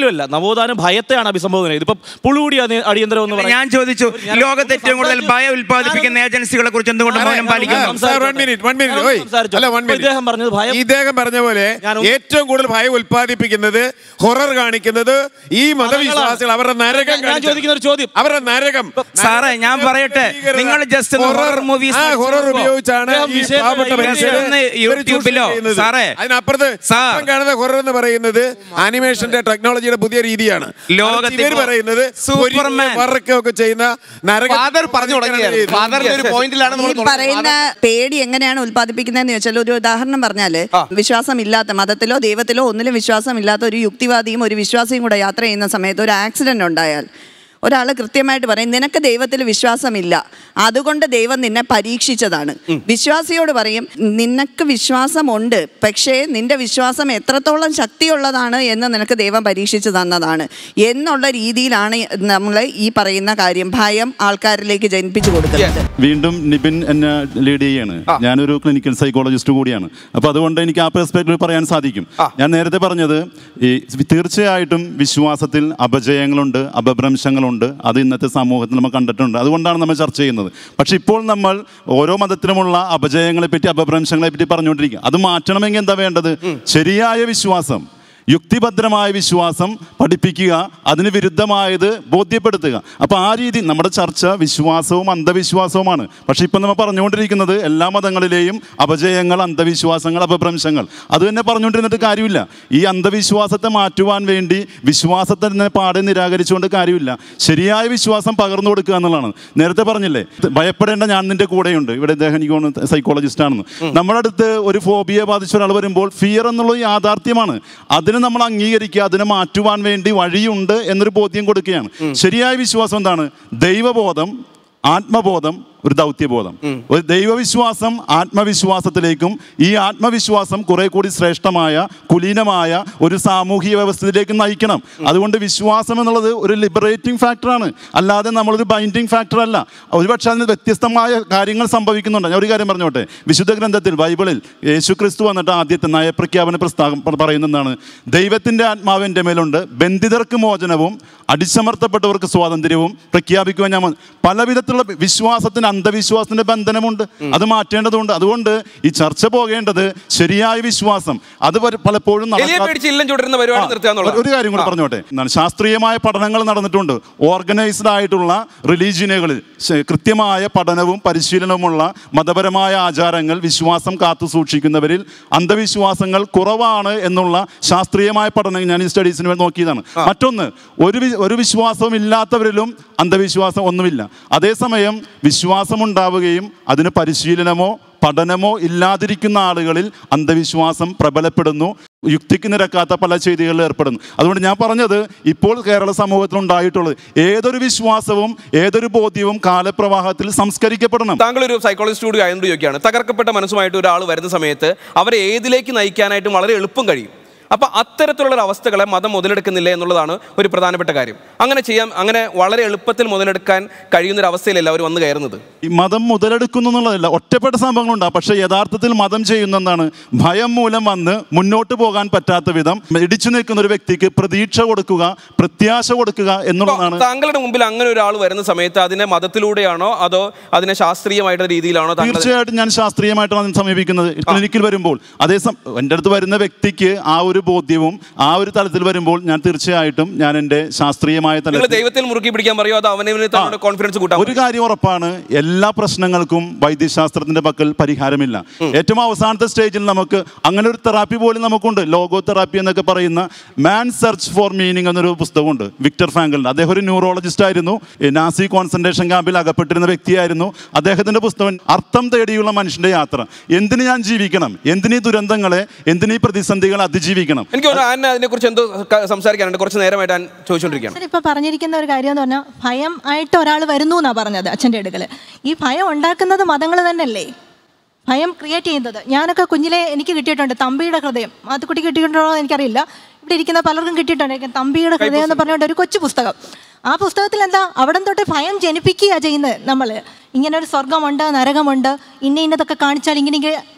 ഒരിക്കലുമല്ല നവോത്ഥാനം ഭയത്തെയാണ് അഭിസംബോധന ചെയ്തത് ഇപ്പൊ പുളുകൂടി അടി- അടിയന്തരം എന്ന് ഞാൻ ചോദിച്ചു ലോകത്ത് ഏറ്റവും കൂടുതൽ ഭയം ഉൽപ്പാദിപ്പിക്കുന്ന ഏജൻസികളെ കുറിച്ച് എന്തുകൊണ്ട് മൗനം പാലിക്കുന്നു sir, one minute, one minute. ഓയ്. അല്ല, one minute. ഇദ്ദേഹം പറഞ്ഞത് ഭയം ഇദ്ദേഹം പറഞ്ഞ പോലെ ഏറ്റവും കൂടുതൽ ഭയം ഉൽപ്പാദിപ്പിക്കുന്നത് ഹൊറർ കാണിക്കുന്നത് ഈ മതവിശ്വാസികൾ അവരുടെ നരകം ഞാൻ ചോദിക്കുന്ന ഒരു ചോദ്യം അവരുടെ നരകം സാറേ ഞാൻ പറയട്ടെ നിങ്ങൾ ജസ്റ്റ് ഹൊറർ മൂവീസ് ആ ഹൊറർ ഉപയോഗിച്ചാണ് ഈ പാവപ്പെട്ട മനുഷ്യരെ ഇവര് യൂട്യൂബിലോ ചൂഷണം ചെയ്യുന്നത്. സാറേ അതിനപ്പുറത്ത് സാർ. ഇപ്പം കാണുന്ന ഹൊറർ എന്ന് പറയുന്നത് ആനിമേഷന്റെ ടെക്നോളജിയുടെ പുതിയ രീതിയാണ് ലോകത്തിൽ ഇവർ പറയുന്നത് സൂപ്പർമാൻ. വർക്കൊക്കെ ചെയ്യുന്ന നരകം ഫാദർ പറഞ്ഞു തുടങ്ങിയായിരുന്നു ഫാദറിന്റെ ഒരു പോയിന്റിലാണ് നമ്മൾ ഈ പറയുന്ന പേടി എങ്ങനെയാണ് ഉൽപ്പാദിപ്പിക്കുന്നതെന്ന് ചോദിച്ചാൽ ഒരു ഉദാഹരണം പറഞ്ഞാല് വിശ്വാസമില്ലാത്ത മതത്തിലോ ദൈവത്തിലോ ഒന്നിലും വിശ്വാസമില്ലാത്ത ഒരു യുക്തിവാദിയും ഒരു വിശ്വാസിയും കൂടെ യാത്ര ചെയ്യുന്ന സമയത്ത് ഒരു ആക്സിഡന്റ് ഉണ്ടായാൽ ഒരാൾ കൃത്യമായിട്ട് പറയും നിനക്ക് ദൈവത്തിൽ വിശ്വാസമില്ല അതുകൊണ്ട് ദൈവം നിന്നെ പരീക്ഷിച്ചതാണ് വിശ്വാസിയോട് പറയും നിനക്ക് വിശ്വാസമുണ്ട് പക്ഷേ നിന്റെ വിശ്വാസം എത്രത്തോളം ശക്തിയുള്ളതാണ് എന്ന് നിനക്ക് ദൈവം പരീക്ഷിച്ചു തന്നതാണ് എന്നുള്ള രീതിയിലാണ് നമ്മൾ ഈ പറയുന്ന കാര്യം ഭയം ആൾക്കാരിലേക്ക് ജനിപ്പിച്ചു കൊടുക്കുന്നത് വീണ്ടും നിബിൻ എന്നെ ലീഡ് ചെയ്യാണ് ഞാനൊരു ക്ലിനിക്കൽ സൈക്കോളജിസ്റ്റ് കൂടിയാണ് അപ്പോൾ അതുകൊണ്ട് എനിക്ക് ആ പെർസ്പെക്റ്റീവ് പറയാൻ സാധിക്കും ഞാൻ നേരത്തെ പറഞ്ഞത് ഈ തീർച്ചയായിട്ടും വിശ്വാസത്തിൽ അപജയങ്ങളുണ്ട് അപഭ്രംശങ്ങളുണ്ട് അത് ഇന്നത്തെ സമൂഹത്തിൽ നമ്മൾ കണ്ടിട്ടുണ്ട് അതുകൊണ്ടാണ് നമ്മൾ ചർച്ച ചെയ്യുന്നത് പക്ഷെ ഇപ്പോൾ നമ്മൾ ഓരോ മതത്തിലുമുള്ള അപജയങ്ങളെ പറ്റി അപഭ്രംശങ്ങളെ പറ്റി പറഞ്ഞുകൊണ്ടിരിക്കുക അത് മാറ്റണമെങ്കിൽ എന്താ വേണ്ടത് ശരിയായ വിശ്വാസം യുക്തിഭദ്രമായ വിശ്വാസം പഠിപ്പിക്കുക അതിന് വിരുദ്ധമായത് ബോധ്യപ്പെടുത്തുക അപ്പോൾ ആ രീതി നമ്മുടെ ചർച്ച വിശ്വാസവും അന്ധവിശ്വാസവുമാണ് പക്ഷെ ഇപ്പം നമ്മൾ പറഞ്ഞുകൊണ്ടിരിക്കുന്നത് എല്ലാ മതങ്ങളിലെയും അപജയങ്ങൾ അന്ധവിശ്വാസങ്ങൾ അപഭ്രംശങ്ങൾ അത് തന്നെ പറഞ്ഞുകൊണ്ടിരുന്നിട്ട് കാര്യമില്ല ഈ അന്ധവിശ്വാസത്തെ മാറ്റുവാൻ വേണ്ടി വിശ്വാസത്തെ തന്നെ പാടെ നിരാകരിച്ചുകൊണ്ട് കാര്യമില്ല ശരിയായ വിശ്വാസം പകർന്നു കൊടുക്കുക എന്നുള്ളതാണ് നേരത്തെ പറഞ്ഞില്ലേ ഭയപ്പെടേണ്ട ഞാൻ നിന്റെ കൂടെയുണ്ട് ഇവിടെ ഇദ്ദേഹം എനിക്ക് തോന്നുന്നു സൈക്കോളജിസ്റ്റ് ആണെന്ന് നമ്മുടെ അടുത്ത് ഒരു ഫോബിയ ബാധിച്ച ഒരാൾ വരുമ്പോൾ ഫിയർ എന്നുള്ളത് യാഥാർത്ഥ്യമാണ് അതിനെ നമ്മൾ അംഗീകരിക്കുക അതിനെ മാറ്റുവാൻ വേണ്ടി വഴിയുണ്ട് എന്നൊരു ബോധ്യം കൊടുക്കുകയാണ് ശരിയായ വിശ്വാസം എന്താണ് ദൈവബോധം ആത്മബോധം ഒരു ദൗത്യബോധം ഒരു ദൈവവിശ്വാസം ആത്മവിശ്വാസത്തിലേക്കും ഈ ആത്മവിശ്വാസം കുറെ കൂടി ശ്രേഷ്ഠമായ കുലീനമായ ഒരു സാമൂഹിക വ്യവസ്ഥയിലേക്ക് നയിക്കണം അതുകൊണ്ട് വിശ്വാസം എന്നുള്ളത് ഒരു ലിബറേറ്റിംഗ് ഫാക്ടറാണ് അല്ലാതെ നമ്മളൊരു ബൈൻഡിങ് ഫാക്ടർ അല്ല ഒരുപക്ഷെ അതിന് വ്യത്യസ്തമായ കാര്യങ്ങൾ സംഭവിക്കുന്നുണ്ട് ഞാൻ ഒരു കാര്യം പറഞ്ഞോട്ടെ വിശുദ്ധ ഗ്രന്ഥത്തിൽ ബൈബിളിൽ യേശു ക്രിസ്തു വന്നിട്ട് ആദ്യത്തെ നയപ്രഖ്യാപന പ്രസ്താവം പറയുന്നതാണ് ദൈവത്തിൻ്റെ ആത്മാവ് എൻ്റെ മേലുണ്ട് ബന്ധിതർക്ക് മോചനവും അടിച്ചമർത്തപ്പെട്ടവർക്ക് സ്വാതന്ത്ര്യവും പ്രഖ്യാപിക്കുവാൻ ഞാൻ വന്നു. പല വിധത്തിലുള്ള വിശ്വാസത്തിന് അന്ധവിശ്വാസത്തിന്റെ ബന്ധനമുണ്ട് അത് മാറ്റേണ്ടതുണ്ട് അതുകൊണ്ട് ഈ ചർച്ച പോകേണ്ടത് ശരിയായ വിശ്വാസം അത് പല- പലപ്പോഴും എലിയെ നടക്കാത്ത- പേടിച്ച് ഇല്ലം ചുടരുന്ന പരിപാടി ആ, നിർത്തുക ഒരു കാര്യം കൂടെ പറഞ്ഞോട്ടെ എന്താണ് ശാസ്ത്രീയമായ പഠനങ്ങൾ നടന്നിട്ടുണ്ട് ഓർഗനൈസ്ഡ് ആയിട്ടുള്ള റിലീജിയനുകളിൽ ശ- കൃത്യമായ പഠനവും പരിശീലനവുമുള്ള മതപരമായ ആചാരങ്ങൾ വിശ്വാസം കാത്തു സൂക്ഷിക്കുന്നവരിൽ അന്ധവിശ്വാസങ്ങൾ കുറവാണ് എന്നുള്ള ശാസ്ത്രീയമായ പഠനം ഞാൻ ഈ സ്റ്റഡീസിന് വേണ്ടി നോക്കിയതാണ് മറ്റൊന്ന് ഒരു വി- ഒരു വിശ്വാസവും ഇല്ലാത്തവരിലും അന്ധവിശ്വാസം ഒന്നുമില്ല അതേസമയം വിശ്വാസം ഉണ്ടാവുകയും അതിന് പരിശീലനമോ പഠനമോ ഇല്ലാതിരിക്കുന്ന ആളുകളിൽ അന്ധവിശ്വാസം പ്രബലപ്പെടുന്നു യുക്തിക്ക് നിരക്കാത്ത പല ചെയ്തികളിൽ ഏർപ്പെടുന്നു അതുകൊണ്ട് ഞാൻ പറഞ്ഞത് ഇപ്പോൾ കേരള സമൂഹത്തിൽ ഉണ്ടായിട്ടുള്ളത് ഏതൊരു വിശ്വാസവും ഏതൊരു ബോധ്യവും കാലപ്രവാഹത്തിൽ സംസ്കരിക്കപ്പെടണം താങ്കൾ ഒരു സൈക്കോളജിസ്റ്റ് കൂടി ആയതുകൊണ്ട് ചോദിക്കുകയാണ് തകർക്കപ്പെട്ട മനസ്സുമായിട്ട് ഒരാൾ വരുന്ന സമയത്ത് അവരെ ഏതിലേക്ക് നയിക്കാനായിട്ടും വളരെ എളുപ്പം കഴിയും അപ്പൊ അത്തരത്തിലുള്ള ഒരു അവസ്ഥകളെ മതം മുതലെടുക്കുന്നില്ല എന്നുള്ളതാണ് ഒരു പ്രധാനപ്പെട്ട കാര്യം അങ്ങനെ ചെയ്യാം അങ്ങനെ വളരെ എളുപ്പത്തിൽ മുതലെടുക്കാൻ കഴിയുന്ന ഒരു അവസ്ഥയിലല്ല അവർ വന്ന് കയറുന്നത് ഈ മതം മുതലെടുക്കുന്നു എന്നുള്ളതല്ല ഒറ്റപ്പെട്ട സംഭവങ്ങളുണ്ടാകും പക്ഷേ യഥാർത്ഥത്തിൽ മതം ചെയ്യുന്ന എന്താണ് ഭയം മൂലം വന്ന് മുന്നോട്ട് പോകാൻ പറ്റാത്ത വിധം ഇടിച്ചു നിൽക്കുന്ന ഒരു വ്യക്തിക്ക് പ്രതീക്ഷ കൊടുക്കുക പ്രത്യാശ കൊടുക്കുക എന്നുള്ളതാണ് താങ്കളുടെ മുമ്പിൽ അങ്ങനെ ഒരാൾ വരുന്ന സമയത്ത് അതിനെ മതത്തിലൂടെയാണോ അതോ അതിനെ ശാസ്ത്രീയമായിട്ടുള്ള രീതിയിലാണോ താങ്കൾ തീർച്ചയായിട്ടും ഞാൻ ശാസ്ത്രീയമായിട്ടാണ് അതിനെ സമീപിക്കുന്നത് ക്ലിനിക്കിൽ വരുമ്പോൾ അതേ സം എൻ്റെ അടുത്ത് വരുന്ന വ്യക്തിക്ക് ആ ഒരു ബോധ്യവും ആ ഒരു തലത്തിൽ വരുമ്പോൾ ഞാൻ തീർച്ചയായിട്ടും ഞാൻ എൻ്റെ ശാസ്ത്രീയമായ നിങ്ങൾ തലത്തിൽ ദൈവത്തിൽ മുറുക്കി പിടിക്കാൻ പറയോ അതോ അവനെ തന്നെ കോൺഫിഡൻസ് കൂട്ടാൻ ഒരു കാര്യം ഉറപ്പാണ് എല്ലാ പ്രശ്നങ്ങൾക്കും വൈദ്യശാസ്ത്രത്തിന്റെ പക്കൽ പരിഹാരമില്ല ഏറ്റവും അവസാനത്തെ സ്റ്റേജിൽ നമുക്ക് അങ്ങനെ ഒരു തെറാപ്പി പോലും നമുക്കുണ്ട് ലോഗോ തെറാപ്പി എന്നൊക്കെ പറയുന്ന മാൻ സെർച്ച് ഫോർ മീനിങ് എന്നൊരു പുസ്തകമുണ്ട് വിക്ടർ ഫ്രാങ്കലിന്റെ അദ്ദേഹം ഒരു ന്യൂറോളജിസ്റ്റ് ആയിരുന്നു ഈ നാസി കോൺസെൻട്രേഷൻ ക്യാമ്പിൽ അകപ്പെട്ടിരുന്ന വ്യക്തിയായിരുന്നു അദ്ദേഹത്തിന്റെ പുസ്തകം അർത്ഥം തേടിയുള്ള മനുഷ്യന്റെ യാത്ര എന്തിന് ഞാൻ ജീവിക്കണം എന്തിനീ ദുരന്തങ്ങളെ എന്തിനീ പ്രതിസന്ധികളെ അതിജീവിക്കണം എനിക്ക് തോന്നുന്നു ആന അതിനെക്കുറിച്ച് എന്തോ ക- സംസാരിക്കാനുണ്ട് കുറച്ച് നേരമായിട്ട് ഞാൻ ചോദിച്ചുകൊണ്ടിരിക്കുകയാണ് സാർ ഇപ്പോൾ പറഞ്ഞിരിക്കുന്ന ഒരു കാര്യം എന്ന് പറഞ്ഞാൽ ഭയം ആയിട്ട് ഒരാൾ വരുന്നു എന്നാണ് പറഞ്ഞത് അച്ഛൻ്റെ അടുക്കൽ ഈ ഭയം ഉണ്ടാക്കുന്നത് മതങ്ങൾ തന്നെയല്ലേ ഭയം ക്രിയേറ്റ് ചെയ്യുന്നത് ഞാനൊക്കെ കുഞ്ഞിലെ എനിക്ക് കിട്ടിയിട്ടുണ്ട് തമ്പിയുടെ ഹൃദയം അത് കുട്ടി കിട്ടിയിട്ടുണ്ടോ എന്ന് എനിക്കറിയില്ല ഇവിടെ ഇരിക്കുന്ന പലർക്കും കിട്ടിയിട്ടുണ്ട് എനിക്ക് തമ്പിയുടെ ഹൃദയം എന്ന് പറഞ്ഞുകൊണ്ട് ഒരു കൊച്ചു പുസ്തകം ആ പുസ്തകത്തിൽ എന്താ അവിടെ തൊട്ട് ഭയം ജനിപ്പിക്കുക ചെയ്യുന്നത് നമ്മൾ ഇങ്ങനെ ഒരു സ്വർഗമുണ്ട് നരകമുണ്ട് ഇന്ന ഇന്നതൊക്കെ കാണിച്ചാൽ ഇങ്ങനെ ഇങ്ങനെ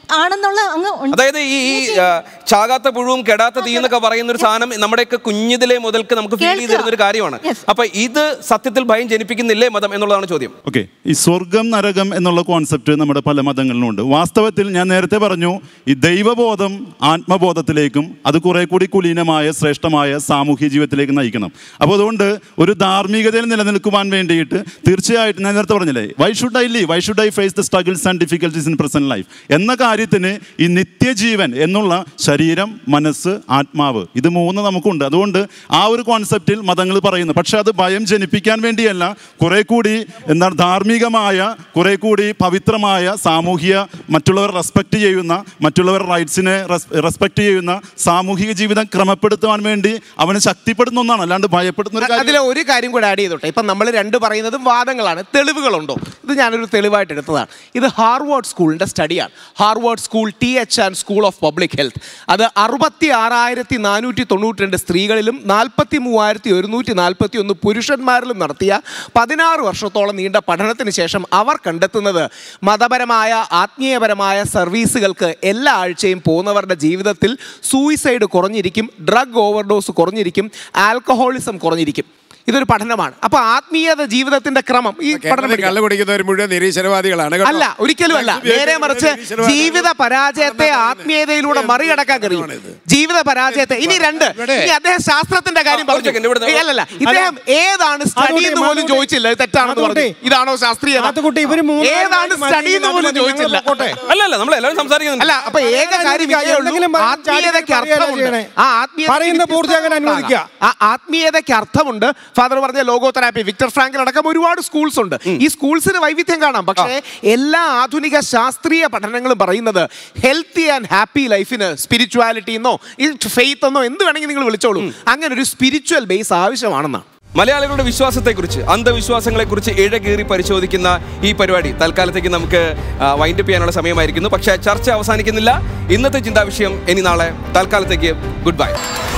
ആണെന്നുള്ള അങ്ങ് ഉണ്ട്. അതായത് ഈ ഈ, ആ, ചാകാത്ത പുഴുവും കെടാത്ത തീ എന്നൊക്കെ പറയുന്ന ഒരു സാധനം നമ്മുടെയൊക്കെ കുഞ്ഞിതിലെ മുതൽക്ക് നമുക്ക് ഫീൽ ചെയ്ത് കേൾക്കുക. തരുന്ന ഒരു കാര്യമാണ് അപ്പൊ ഇത് സത്യത്തിൽ ഭയം ജനിപ്പിക്കുന്നില്ലേ മതം എന്നുള്ളതാണ് ചോദ്യം ഓക്കെ ഈ സ്വർഗം നരകം എന്നുള്ള കോൺസെപ്റ്റ് നമ്മുടെ പല മതങ്ങളിലും ഉണ്ട് വാസ്തവത്തിൽ ഞാൻ നേരത്തെ പറഞ്ഞു ഈ ദൈവബോധം ആത്മബോധത്തിലേക്കും അത് കുറെ കൂടി കുലീനമായ ശ്രേഷ്ഠമായ സാമൂഹ്യ ജീവിതത്തിലേക്ക് നയിക്കണം അപ്പോൾ അതുകൊണ്ട് ഒരു ധാർമ്മികതയിൽ നിലനിൽക്കുവാൻ വേണ്ടിയിട്ട് തീർച്ചയായിട്ടും ഞാൻ നേരത്തെ പറഞ്ഞില്ലേ why should I leave why should I face the struggles and difficulties in present life എന്ന കാര്യത്തിന് ഈ നിത്യജീവൻ എന്നുള്ള ശരീരം മനസ്സ് ആത്മാവ് ഇത് മൂന്ന് നമുക്കുണ്ട് അതുകൊണ്ട് ആ ഒരു കോൺസെപ്റ്റിൽ മതങ്ങൾ പറയുന്നു പക്ഷെ അത് ഭയം ജനിപ്പിക്കാൻ വേണ്ടിയല്ല കുറെ കൂടി എന്താണ് ധാർമ്മികമായ കുറെ കൂടി പവിത്രമായ സാമൂഹിക മറ്റുള്ളവർ റെസ്പെക്ട് ചെയ്യുന്ന മറ്റുള്ളവർ റൈറ്റ്സിനെ റെസ്പെക്ട് ചെയ്യുന്ന സാമൂഹിക ജീവിതം ക്രമപ്പെടുത്തുവാൻ വേണ്ടി അവനെ ശക്തിപ്പെടുന്ന ഒന്നാണ് അല്ലാണ്ട് ഭയപ്പെടുന്ന ഒരു കാര്യം അതിലെ ഒരു കാര്യം കൂടെ ആഡ് ചെയ്തോട്ടെ ഇപ്പം നമ്മൾ രണ്ട് പറയുന്നതും വാദങ്ങളാണ് തെളിവുകളുണ്ടോ ഇത് ഞാനൊരു തെളിവായിട്ട് എടുത്തതാണ് ഇത് ഹാർവേഡ് സ്കൂളിൻ്റെ സ്റ്റഡിയാണ് Harvard school T H and school of public health അത് അറുപത്തി ആറായിരത്തി നാനൂറ്റി തൊണ്ണൂറ്റി രണ്ട് സ്ത്രീകളിലും നാൽപ്പത്തി മൂവായിരത്തി ഒരുന്നൂറ്റി നാൽപ്പത്തി ഒന്ന് പുരുഷന്മാരിലും നടത്തിയ പതിനാറ് വർഷത്തോളം നീണ്ട പഠനത്തിന് ശേഷം അവർ കണ്ടെത്തുന്നത് മതപരമായ ആത്മീയപരമായ സർവീസുകൾക്ക് എല്ലാ ആഴ്ചയും പോകുന്നവരുടെ ജീവിതത്തിൽ സൂയിസൈഡ് കുറഞ്ഞിരിക്കും ഡ്രഗ് ഓവർഡോസ് കുറഞ്ഞിരിക്കും ആൽക്കഹോളിസം കുറഞ്ഞിരിക്കും ഇതൊരു പഠനമാണ് അപ്പൊ ആത്മീയത ജീവിതത്തിന്റെ ക്രമം ഈ പഠനം കേരളത്തിൽ പഠിക്കാം. കള്ളു കുടിക്കുന്നവർ മുഴുവൻ നിരീശ്വരവാദികളാണ് കേട്ടോ. അല്ല ഒരിക്കലും അല്ല നേരെ മറിച്ച് നിരീശ്വരവാദികൾ. ജീവിത പരാജയത്തെ ആത്മീയതയിലൂടെ മറികടക്കാൻ കഴിയും ജീവിത പരാജയത്തെ ഇനി രണ്ട് ഇനി അദ്ദേഹം ശാസ്ത്രത്തിന്റെ കാര്യം പറഞ്ഞു ഏയ് അല്ലല്ല ഇദ്ദേഹം ഏതാണ് സ്റ്റഡി എന്ന് പോലും ചോദിച്ചില്ല ഇത് തെറ്റാണെന്ന് പറഞ്ഞു ഇതാണോ ശാസ്ത്രീയ ഏതാണ് സ്റ്റഡി എന്ന് പോലും ചോദിച്ചില്ല അല്ല അല്ല നമ്മൾ എല്ലാവരും സംസാരിക്കുന്നുണ്ട് അല്ല അപ്പൊ ഏക കാര്യം ഇതേ ഉള്ളൂ. എന്തെങ്കിലും പറഞ്ഞ് ആത്മീയതയ്ക്ക് ചാടി അർത്ഥമുണ്ട് ചെയ്യണേ. ആ ആത്മീയതയ്ക്ക് പറയുന്ന പൂർത്തിയാക്കാൻ അനുവദിക്കുക. ആ ആത്മീയതയ്ക്ക് അർത്ഥമുണ്ട് ഫാദർ പറഞ്ഞ ലോഗോതെറാപ്പി വിക്ടർ ഫ്രാങ്കിൽ അടക്കം ഒരുപാട് സ്കൂൾസ് ഉണ്ട് ഈ സ്കൂൾസിന് വൈവിധ്യം കാണാം പക്ഷേ എല്ലാ ആധുനിക ശാസ്ത്രീയ പഠനങ്ങളും പറയുന്നത് ഹെൽത്തി ആൻഡ് ഹാപ്പി ലൈഫിന് സ്പിരിച്വാലിറ്റി എന്നോ ഫെയ്ത്ത് എന്നോ എന്ത് വേണമെങ്കിൽ നിങ്ങൾ വിളിച്ചോളൂ അങ്ങനെ ഒരു സ്പിരിച്വൽ ബേസ് ആവശ്യമാണെന്നാണ് മലയാളികളുടെ വിശ്വാസത്തെക്കുറിച്ച് അന്ധവിശ്വാസങ്ങളെക്കുറിച്ച് ഇഴകീറി പരിശോധിക്കുന്ന ഈ പരിപാടി തൽക്കാലത്തേക്ക് നമുക്ക് വൈൻഡപ്പ് ചെയ്യാനുള്ള സമയമായിരിക്കുന്നു പക്ഷേ ചർച്ച അവസാനിക്കുന്നില്ല ഇന്നത്തെ ചിന്താ വിഷയം ഇനി നാളെ തൽക്കാലത്തേക്ക് ഗുഡ് ബൈ